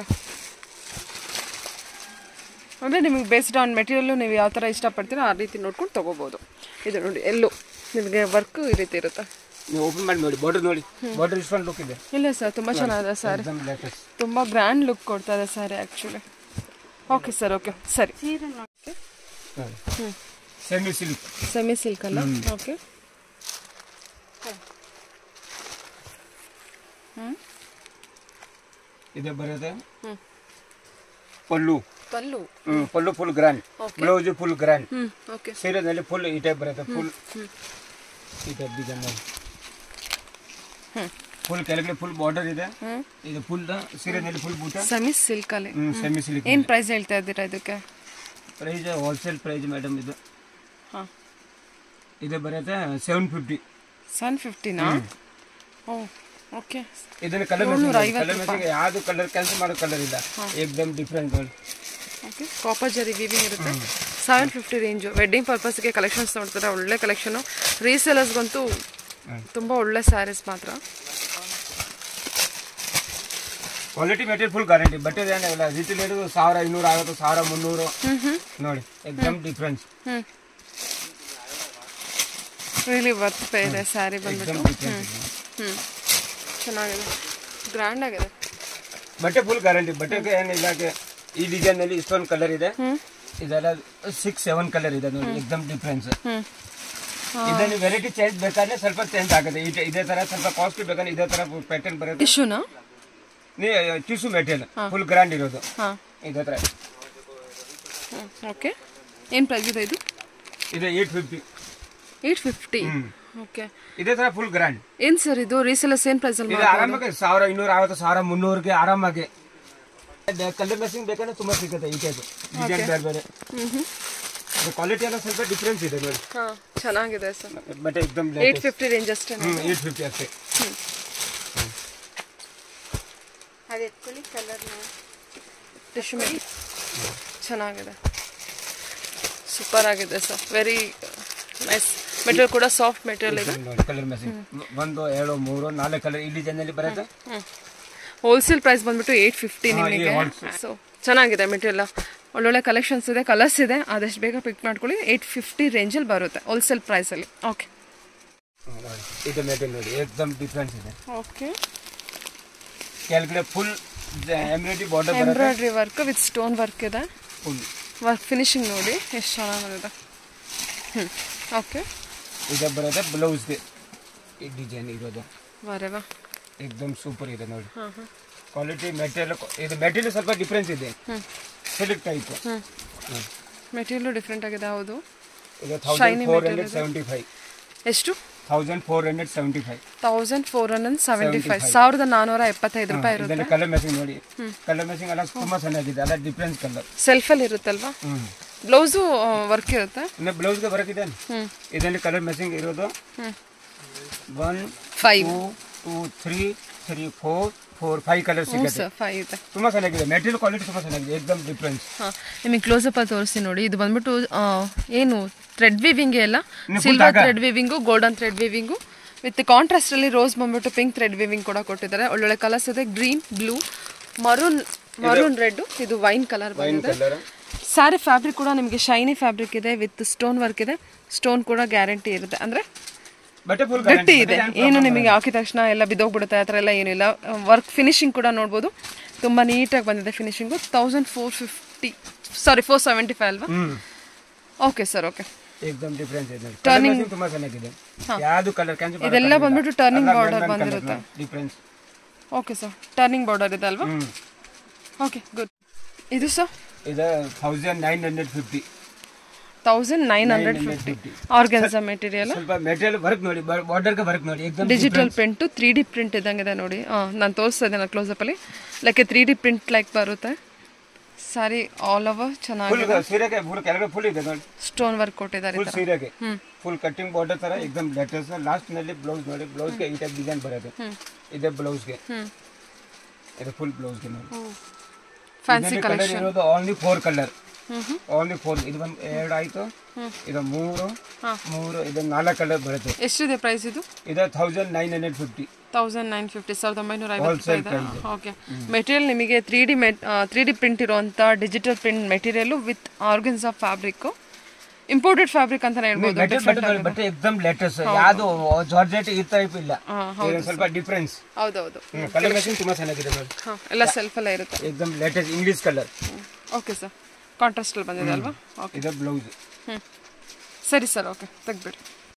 ಅಂದರೆ ನಿಮಗೆ ಬೇಸ್ಡ್ ಆನ್ ಮೆಟೀರಿಯಲ್ಲು ನೀವು ಯಾವ ಥರ ಇಷ್ಟಪಡ್ತೀರೋ ಆ ರೀತಿ ನೋಡ್ಕೊಂಡು ತೊಗೋಬೋದು ಇದು ನೋಡಿ ಎಲ್ಲೂ ನಿಮಗೆ ವರ್ಕು ಈ ರೀತಿ ಇರುತ್ತೆ ನೀವು ಓಪನ್ ಮಾಡಿ ನೋಡಿ ಬಾರ್ಡರ್ ನೋಡಿ ಬಾರ್ಡರ್ ಇಷ್ಟೊಂದು ಲುಕ್ ಇದೆ ಇಲ್ಲ ಸರ್ ತುಂಬ ಚೆನ್ನಾಗಿದೆ ಸ್ಯಾರಿ ಎಕ್ದಮ್ ಲೇಟೆಸ್ಟ್ ತುಂಬ ಗ್ರ್ಯಾಂಡ್ ಲುಕ್ ಕೊಡ್ತಾ ಇದೆ sari actually okay sir okay ಸರಿ ನೋಡಿ ಸೆಮಿ ಸಿಲ್ಕ್ ಸೆಮಿ ಸಿಲ್ಕ್ ಅಲ್ಲ ಓಕೆ ಇದೆ ಬರುತ್ತೆ pallu pallu hmm pallu full grand blouse full grand ಹ್ಞೂ ಓಕೆ ಸೀರೆನಲ್ಲಿ ಫುಲ್ ಈ ಟೈಪ್ ಬರುತ್ತೆ ಫುಲ್ ಈ ಟೈಪ್ ಡಿಸೈನ್ ಫುಲ್ ಕೆಳಗಡೆ ಫುಲ್ ಬಾರ್ಡರ್ ಇದೆ ಇದು ಫುಲ್ ಸೀರೆನಲ್ಲಿ ಫುಲ್ ಬೂಟ ಸೆಮಿ ಸಿಲ್ಕಲ್ಲಿ ಹ್ಮ್ ಸೆಮಿ ಸಿಲ್ಕ್ ಏನು ಪ್ರೈಸ್ ಹೇಳ್ತಾ ಇದ್ದೀರಾ ಇದಕ್ಕೆ ಪ್ರೈಸ್ ಹೋಲ್ಸೇಲ್ ಪ್ರೈಸ್ ಮೇಡಮ್ ಇದು ಹಾಂ ಇದು ಬರುತ್ತೆ ಸೆವೆನ್ ಫಿಫ್ಟಿ ಸೆವೆನ್ ಫಿಫ್ಟಿನಾ ಓ ಓಕೆ ಇದನ್ನ ಕಲರ್ ಏಳ್ನೂರ ಐವತ್ತು ಕಲರ್ ಮ್ಯಾಚಿಂಗ್ ಯಾವ್ದು ಕಲರ್ ಕೆಲಸ ಮಾಡೋ ಕಲರ್ ಇಲ್ಲ ಏಕ್ದಮ್ different okay copper zari weaving ಇರುತ್ತೆ ಸೆವೆನ್ ಫಿಫ್ಟಿ ರೇಂಜು ವೆಡ್ಡಿಂಗ್ ಪರ್ಪಸ್ಗೆ ಕಲೆಕ್ಷನ್ಸ್ ನೋಡ್ತಾರೆ ಒಳ್ಳೆ ಕಲೆಕ್ಷನು ರೀಸೇಲರ್ಸ್ಗಂತೂ ತುಂಬ ಒಳ್ಳೆ ಸ್ಯಾರೀಸ್ ಮಾತ್ರ ಕ್ವಾಲಿಟಿ ಮೆಟೀರಿಯಲ್ ಫುಲ್ ಗ್ಯಾರಂಟಿ ಬಟ್ಟೆ ಏನಿಲ್ಲ ರೀತಿಲಿ ಹಿಡಿದು ಸಾವಿರ ಇನ್ನೂರ ಐವತ್ತು ಸಾವಿರ ಮುನ್ನೂರು ನೋಡಿ ಎಕ್ದಮ್ ಡಿಫ್ರೆನ್ಸ್ ಹ್ಞೂ ರಿಯಲಿ ವರ್ತ್ ಪೇ ಇದೆ ಸ್ಯಾರಿ ಬಂದ್ಬಿಟ್ಟು ಎಕ್ದಮ್ ಡಿಫ್ರೆನ್ಸ್ ಹ್ಞೂ ಚೆನ್ನಾಗಿದೆ ಗ್ರ್ಯಾಂಡ್ ಆಗಿದೆ ಬಟ್ಟೆ ಫುಲ್ ಗ್ಯಾರಂಟಿ ಬಟ್ಟೆಗೆ ಏನಿಲ್ಲ ಈ ಡಿಸೈನ್ ನಲ್ಲಿ ಇಷ್ಟೊಂದು ಕಲರ್ ಇದೆ ಇದೆಲ್ಲ ಸಿಕ್ಸ್ ಸೆವೆನ್ ಕಲರ್ ಇದೆ ನೋಡಿ ಎಕ್ದಮ್ ಡಿಫ್ರೆನ್ಸ್ ಹ್ಞೂ ಇದನ್ನು ವೆರೈಟಿ ಚೇಂಜ್ ಬೇಕಾದ್ರೆ ಸ್ವಲ್ಪ ಚೇಂಜ್ ಆಗುತ್ತೆ ಇದೇ ಇದೇ ತರ ಸ್ವಲ್ಪ ಕಾಸ್ಟ್ಲಿ ಬೇಕಾದ್ರೆ ಇದೇ ತರ ಪ್ಯಾಟರ್ನ್ ಬರುತ್ತೆ ಟಿಶ್ಯೂನಾ ನೀ ಟಿಶ್ಯೂ ಮೆಟೀರಿಯಲ್ ಫುಲ್ ಗ್ರ್ಯಾಂಡ್ ಇರೋದು ಹಾಂ ಇದೇ ತರ ಓಕೆ ಏನು ಪ್ರೈಸ್ ಇದೆ ಇದು ಇದು eight fifty eight fifty okay ಇದೇ ತರ ಫುಲ್ ಗ್ರ್ಯಾಂಡ್ ಏನು ಸರ್ ಇದು ರೀಸೆಲ್ಲ ಸೇಮ್ ಪ್ರೈಸಲ್ಲಿ ಇದು ಆರಾಮಾಗಿ ಸಾವಿರ ಇನ್ನೂರ ಐವತ್ತು ಸಾವಿರ ಮುನ್ನೂರಿಗೆ ಆರಾಮಾಗಿ ಕಲರ್ ಮೆಸಿಂಗ್ ಬೇಕಂದ್ರೆ ತುಂಬಾ ಸಿಗುತ್ತೆ ಈ ಟೈಪ್ ಡಿಸೈನ್ ಬೇರೆ ಬೇರೆ ಕ್ವಾಲಿಟಿ ಎಲ್ಲ ಸ್ವಲ್ಪ ಡಿಫ್ರೆನ್ಸ್ ಇದೆ ನೋಡಿ ಹಾಂ ಚೆನ್ನಾಗಿದೆ ಸರ್ ಬಟ್ ಎಕ್ದಮ್ ಏಯ್ಟ್ ಫಿಫ್ಟಿ ರೇಂಜ್ ಅಷ್ಟೇ ಹ್ಮ್ ಏಟ್ ಫಿಫ್ಟಿ ಅಷ್ಟೇ ಅದು ಎತ್ಕೊಳ್ಳಿ ಕಲರ್ನ ಟಿಶ್ಯೂ ಮೇಲೆ ಚೆನ್ನಾಗಿದೆ ಸೂಪರ್ ಆಗಿದೆ ಸರ್ ವೆರಿ ನೈಸ್ ಮೆಟೀರಿಯಲ್ ಕೂಡ ಸಾಫ್ಟ್ ಮೆಟೀರಿಯಲ್ ಇದೆ ಕಲರ್ ಮೆಸಿಂಗ್ ಒಂದು ಎರಡು ಮೂರು ನಾಲ್ಕು ಕಲರ್ ಈ ಡಿಸೈನ್ ಅಲ್ಲಿ ಬರುತ್ತೆ ಹೋಲ್ಸೇಲ್ ಪ್ರೈಸ್ ಬಂದ್ಬಿಟ್ಟು ಏಯ್ಟ್ ಫಿಫ್ಟಿ ಹಾ, ಈ ನಿಮಗೆ wholesale. ಸೊ ಚೆನ್ನಾಗಿದೆ ಮೆಟೀರಿಯಲ್ ಒಳ್ಳೊಳ್ಳೆ ಕಲೆಕ್ಷನ್ಸ್ ಇದೆ ಕಲರ್ಸ್ ಇದೆ ಆದಷ್ಟು ಬೇಗ ಪಿಕ್ ಮಾಡ್ಕೊಳ್ಳಿ ಏಯ್ಟ್ ಫಿಫ್ಟಿ ರೇಂಜಲ್ಲಿ ಬರುತ್ತೆ ಹೋಲ್ಸೇಲ್ ಪ್ರೈಸಲ್ಲಿ ಓಕೆ ಇದು ಮೆಟೀರಿಯಲ್ ನೋಡಿ ಎಕ್ದಮ್ ಡಿಫ್ರೆನ್ಸ್ ಇದೆ ಓಕೆ ಕೆಳಗಡೆ ಫುಲ್ ಎಂಬ್ರಾಯ್ಡ್ರಿ ಬಾರ್ಡರ್ ಬರುತ್ತೆ embroidery work with stone work ಇದೆ ಫುಲ್ ವರ್ಕ್ ಫಿನಿಶಿಂಗ್ ನೋಡಿ ಎಷ್ಟು ಚೆನ್ನಾಗಿ ಬಂದಿದೆ ಹ್ಞೂ ಓಕೆ ಇದು ಬರುತ್ತೆ ಬ್ಲೌಸ್ಗೆ ಈ ಡಿಸೈನ್ ಇರೋದು ವರೆವಾ ಎಕ್ದಮ್ ಸೂಪರ್ ಇದೆ ನೋಡಿ ಹಾಂ ಹಾಂ ಕ್ವಾಲಿಟಿ ಮೆಟೀರಿಯಲ್ ಇದು ಮೆಟೀರಿಯಲ್ ಸ್ವಲ್ಪ ಡಿಫ್ರೆನ್ಸ್ ಇದೆ ಹ್ಞೂ ಸಿಲ್ಕ್ ಟೈಪ್ ಹ್ಞೂ ಮೆಟೀರಿಯಲು ಡಿಫ್ರೆಂಟ್ ಆಗಿದೆ ಹೌದು ಇದು thousand four hundred seventy five ಎಷ್ಟು thousand four hundred seventy five thousand four hundred seventy five ಸಾವಿರದ ನಾನ್ನೂರ ಎಪ್ಪತ್ತೈದು ರೂಪಾಯಿ ಇರುತ್ತೆ ಇದರಲ್ಲಿ ಕಲರ್ ಮ್ಯಾಚಿಂಗ್ ನೋಡಿ ಕಲರ್ ಮ್ಯಾಚಿಂಗ್ ಎಲ್ಲ ತುಂಬಾ ಚೆನ್ನಾಗಿದೆ ಅಲ್ಲ ಡಿಫ್ರೆನ್ಸ್ ಕಲರ್ ಸೆಲ್ಫಲ್ಲಿ ಇರುತ್ತಲ್ವಾ ಹ್ಮ್ ಬ್ಲೌಸು ವರ್ಕ್ ಇರುತ್ತೆ ಇನ್ನು ಬ್ಲೌಸ್ಗೆ ಬರೋಕಿದೆ ಹ್ಞೂ ಇದರಲ್ಲಿ ಕಲರ್ ಮ್ಯಾಚಿಂಗ್ ಇರೋದು ಹ್ಞೂ one five two two three three four four five colour ಹ್ಞೂ ಸಿಗುತ್ತೆ ಸರ್ ಫೈವ್ ಇದೆ ತುಂಬಾ ಚೆನ್ನಾಗಿದೆ ಮೆಟೀರಿಯಲ್ ಕ್ವಾಲಿಟಿ ತುಂಬಾ ಚೆನ್ನಾಗಿದೆ ಎಕ್ದಮ್ ಡಿಫ್ರೆನ್ಸ್ ಹಾಂ ನಿಮಗೆ ಕ್ಲೋಸಪ್ ಅಲ್ಲಿ ತೋರಿಸಿ ನೋಡಿ ಇದು ಬಂದ್ಬಿಟ್ಟು ಆ, ಏನು ಥ್ರೆಡ್ ವಿವಿಂಗ್ ಎಲ್ಲ ಇನ್ನು full ಸಿಲ್ವರ್ ದಾಗ. Thread weaving golden thread weaving with contrast ಅಲ್ಲಿ ರೋಸ್ ಬಂದ್ಬಿಟ್ಟು ಪಿಂಕ್ ಥ್ರೆಡ್ ವಿವಿಂಗ್ ಕೂಡ ಕೊಟ್ಟಿದ್ದಾರೆ ಒಳ್ಳೊಳ್ಳೆ ಕಲರ್ಸ್ ಇದೆ green blue maroon maroon red ಇದು ವೈನ್ ಕಲರ್ ವೈನ್ ಬಂದಿದೆ ಕಲರ್ ಸ್ಯಾರಿ ಫ್ಯಾಬ್ರಿಕ್ ಕೂಡ ನಿಮಗೆ ಶೈನಿ ಫ್ಯಾಬ್ರಿಕ್ ಇದೆ ವಿತ್ ಸ್ಟೋನ್ ವರ್ಕ್ ಇದೆ ಸ್ಟೋನ್ ಕೂಡ ಗ್ಯಾರಂಟಿ ಇರುತ್ತೆ ಅಂದ್ರೆ ಬಟ್ಟೆ ಫುಲ್ ಗಟ್ಟಿ ಇದೆ ಏನು ನಿಮಗೆ ಹಾಕಿದ ತಕ್ಷಣ ಎಲ್ಲ ಬಿದ್ದೋಗ್ಬಿಡುತ್ತೆ ಆ ಥರ ಎಲ್ಲ ಏನಿಲ್ಲ ವರ್ಕ್ ಫಿನಿಶಿಂಗ್ ಕೂಡ ನೋಡ್ಬೋದು ತುಂಬ ನೀಟಾಗಿ ಬಂದಿದೆ finishing thousand four fifty sorry four seventy five ಅಲ್ವಾ ಹ್ಮ್ ಓಕೆ ಸರ್ ಓಕೆ ಎಕ್ದಮ್ ಡಿಫ್ರೆನ್ಸ್ ಇದೆ ಕಲರ್ ಮ್ಯಾಚಿಂಗ್ ತುಂಬಾ ಚೆನ್ನಾಗಿದೆ ಯಾವುದು ಕಲರ್ ಕ್ಯಾನ್ಸಲ್ ಇದೆಲ್ಲ ಬಂದ್ಬಿಟ್ಟು ಟರ್ನಿಂಗ್ ಬಾರ್ಡರ್ ಬಂದಿರುತ್ತೆ difference okay sir turning border ಇದೆ ಅಲ್ವಾ ಹ್ಮ್ ಓಕೆ ಗುಡ್ ಇದು ಸರ್ ಇದು thousand nine hundred fifty thousand nine hundred fifty organza material ಸ್ವಲ್ಪ ಮೆಟೀರಿಯಲ್ ವರ್ಕ್ ನೋಡಿ ಬಾರ್ಡರ್ಗೆ ವರ್ಕ್ ನೋಡಿ ಎಕ್ದಮ್ digital print three D print ಇದ್ದಂಗಿದೆ ನೋಡಿ ಹಾಂ ನಾನು ತೋರಿಸ್ತಾ ಇದ್ದೇನೆ ಕ್ಲೋಸಪ್ಪಲ್ಲಿ like three D print like ಬರುತ್ತೆ ಸಾರಿ ಆಲ್ ಓವರ್ ಫುಲ್ ಚೆನ್ನಾಗಿದೆ ಸೀರೆಗೆ ಫುಲ್ ಕೆಳಗಡೆ ಫುಲ್ ಇದೆ ನೋಡಿ ಸ್ಟೋನ್ ವರ್ಕ್ ಕೊಟ್ಟಿದ್ದಾರೆ ಈ ಫುಲ್ ಥರ ಸೀರೆಗೆ ಹ್ಮ್. ಫುಲ್ ಕಟ್ಟಿಂಗ್ ಬಾರ್ಡರ್ ತರ ಎಕ್ದಮ್ ಲೇಟೆಸ್ಟ್ ಲಾಸ್ಟ್ ನಲ್ಲಿ ಬ್ಲೌಸ್ ನೋಡಿ ಬ್ಲೌಸ್ಗೆ ಈ ಟೈಪ್ ಡಿಸೈನ್ ಬರುತ್ತೆ ಇದೆ ಬ್ಲೌಸ್ಗೆ ಹ್ಞೂ ಇದು ಫುಲ್ ಬ್ಲೌಸ್ಗೆ ನೋಡಿ ಫ್ಯಾನ್ಸಿ ಕಲರ್ ಕಲೆಕ್ಷನ್ ಇರೋದು ಓನ್ಲಿ ಫೋರ್ ಕಲರ್ ಹ್ಞೂ ಹ್ಞೂ ಓನ್ಲಿ ಫೋರ್ ಇದು ಒಂದು ಎರಡು ಆಯ್ತು ಇದು ಮೂರು ಹಾ. ಮೂರು ಇದು ನಾಲ್ಕು ಕಲರ್ ಬರುತ್ತೆ ಎಷ್ಟಿದೆ ಪ್ರೈಸ್ ಇದು ಇದು thousand nine hundred fifty thousand nine fifty ಸಾವಿರದ ಒಂಬೈನೂರ ಐವತ್ತು Wholesale ರೂಪಾಯಿ ಇದೆ ಓಕೆ ಮೆಟೀರಿಯಲ್ ನಿಮಗೆ ತ್ರೀ ಡಿ ಮೆಟ್ ತ್ರೀ ಡಿ ಪ್ರಿಂಟ್ ಇರುವಂಥ digital print material with organza of fabric imported fabric ಅಂತಾನೆ ಹೇಳ್ಬೋದು ಬಟ್ಟೆ ಬಟ್ಟೆ ಬಟ್ಟೆ ಎಕ್ದಮ್ ಲೇಟೆಸ್ಟ್ ಯಾವುದು ಜಾರ್ಜೆಟ್ ಈ ಟೈಪ್ ಇಲ್ಲ ಹಾಂ ಇದು ಸ್ವಲ್ಪ ಡಿಫ್ರೆನ್ಸ್ ಹೌದೌದು ಕಲರ್ ಮ್ಯಾಚಿಂಗ್ ತುಂಬಾ ಚೆನ್ನಾಗಿದೆ ನೋಡಿ ಹಾಂ ಎಲ್ಲ ಸೆಲ್ಫಲ್ಲೇ ಇರುತ್ತೆ ಎಕ್ದಮ್ latest English colour okay sir ಕಾಂಟ್ರಾಸ್ಟಲ್ಲಿ ಬಂದಿದೆ ಅಲ್ವಾ ಓಕೆ ಇದು ಬ್ಲೌಸ್ ಹ್ಞೂ ಸರಿ ಸರ್ ಓಕೆ ತೆಗ್ಬಿಡಿ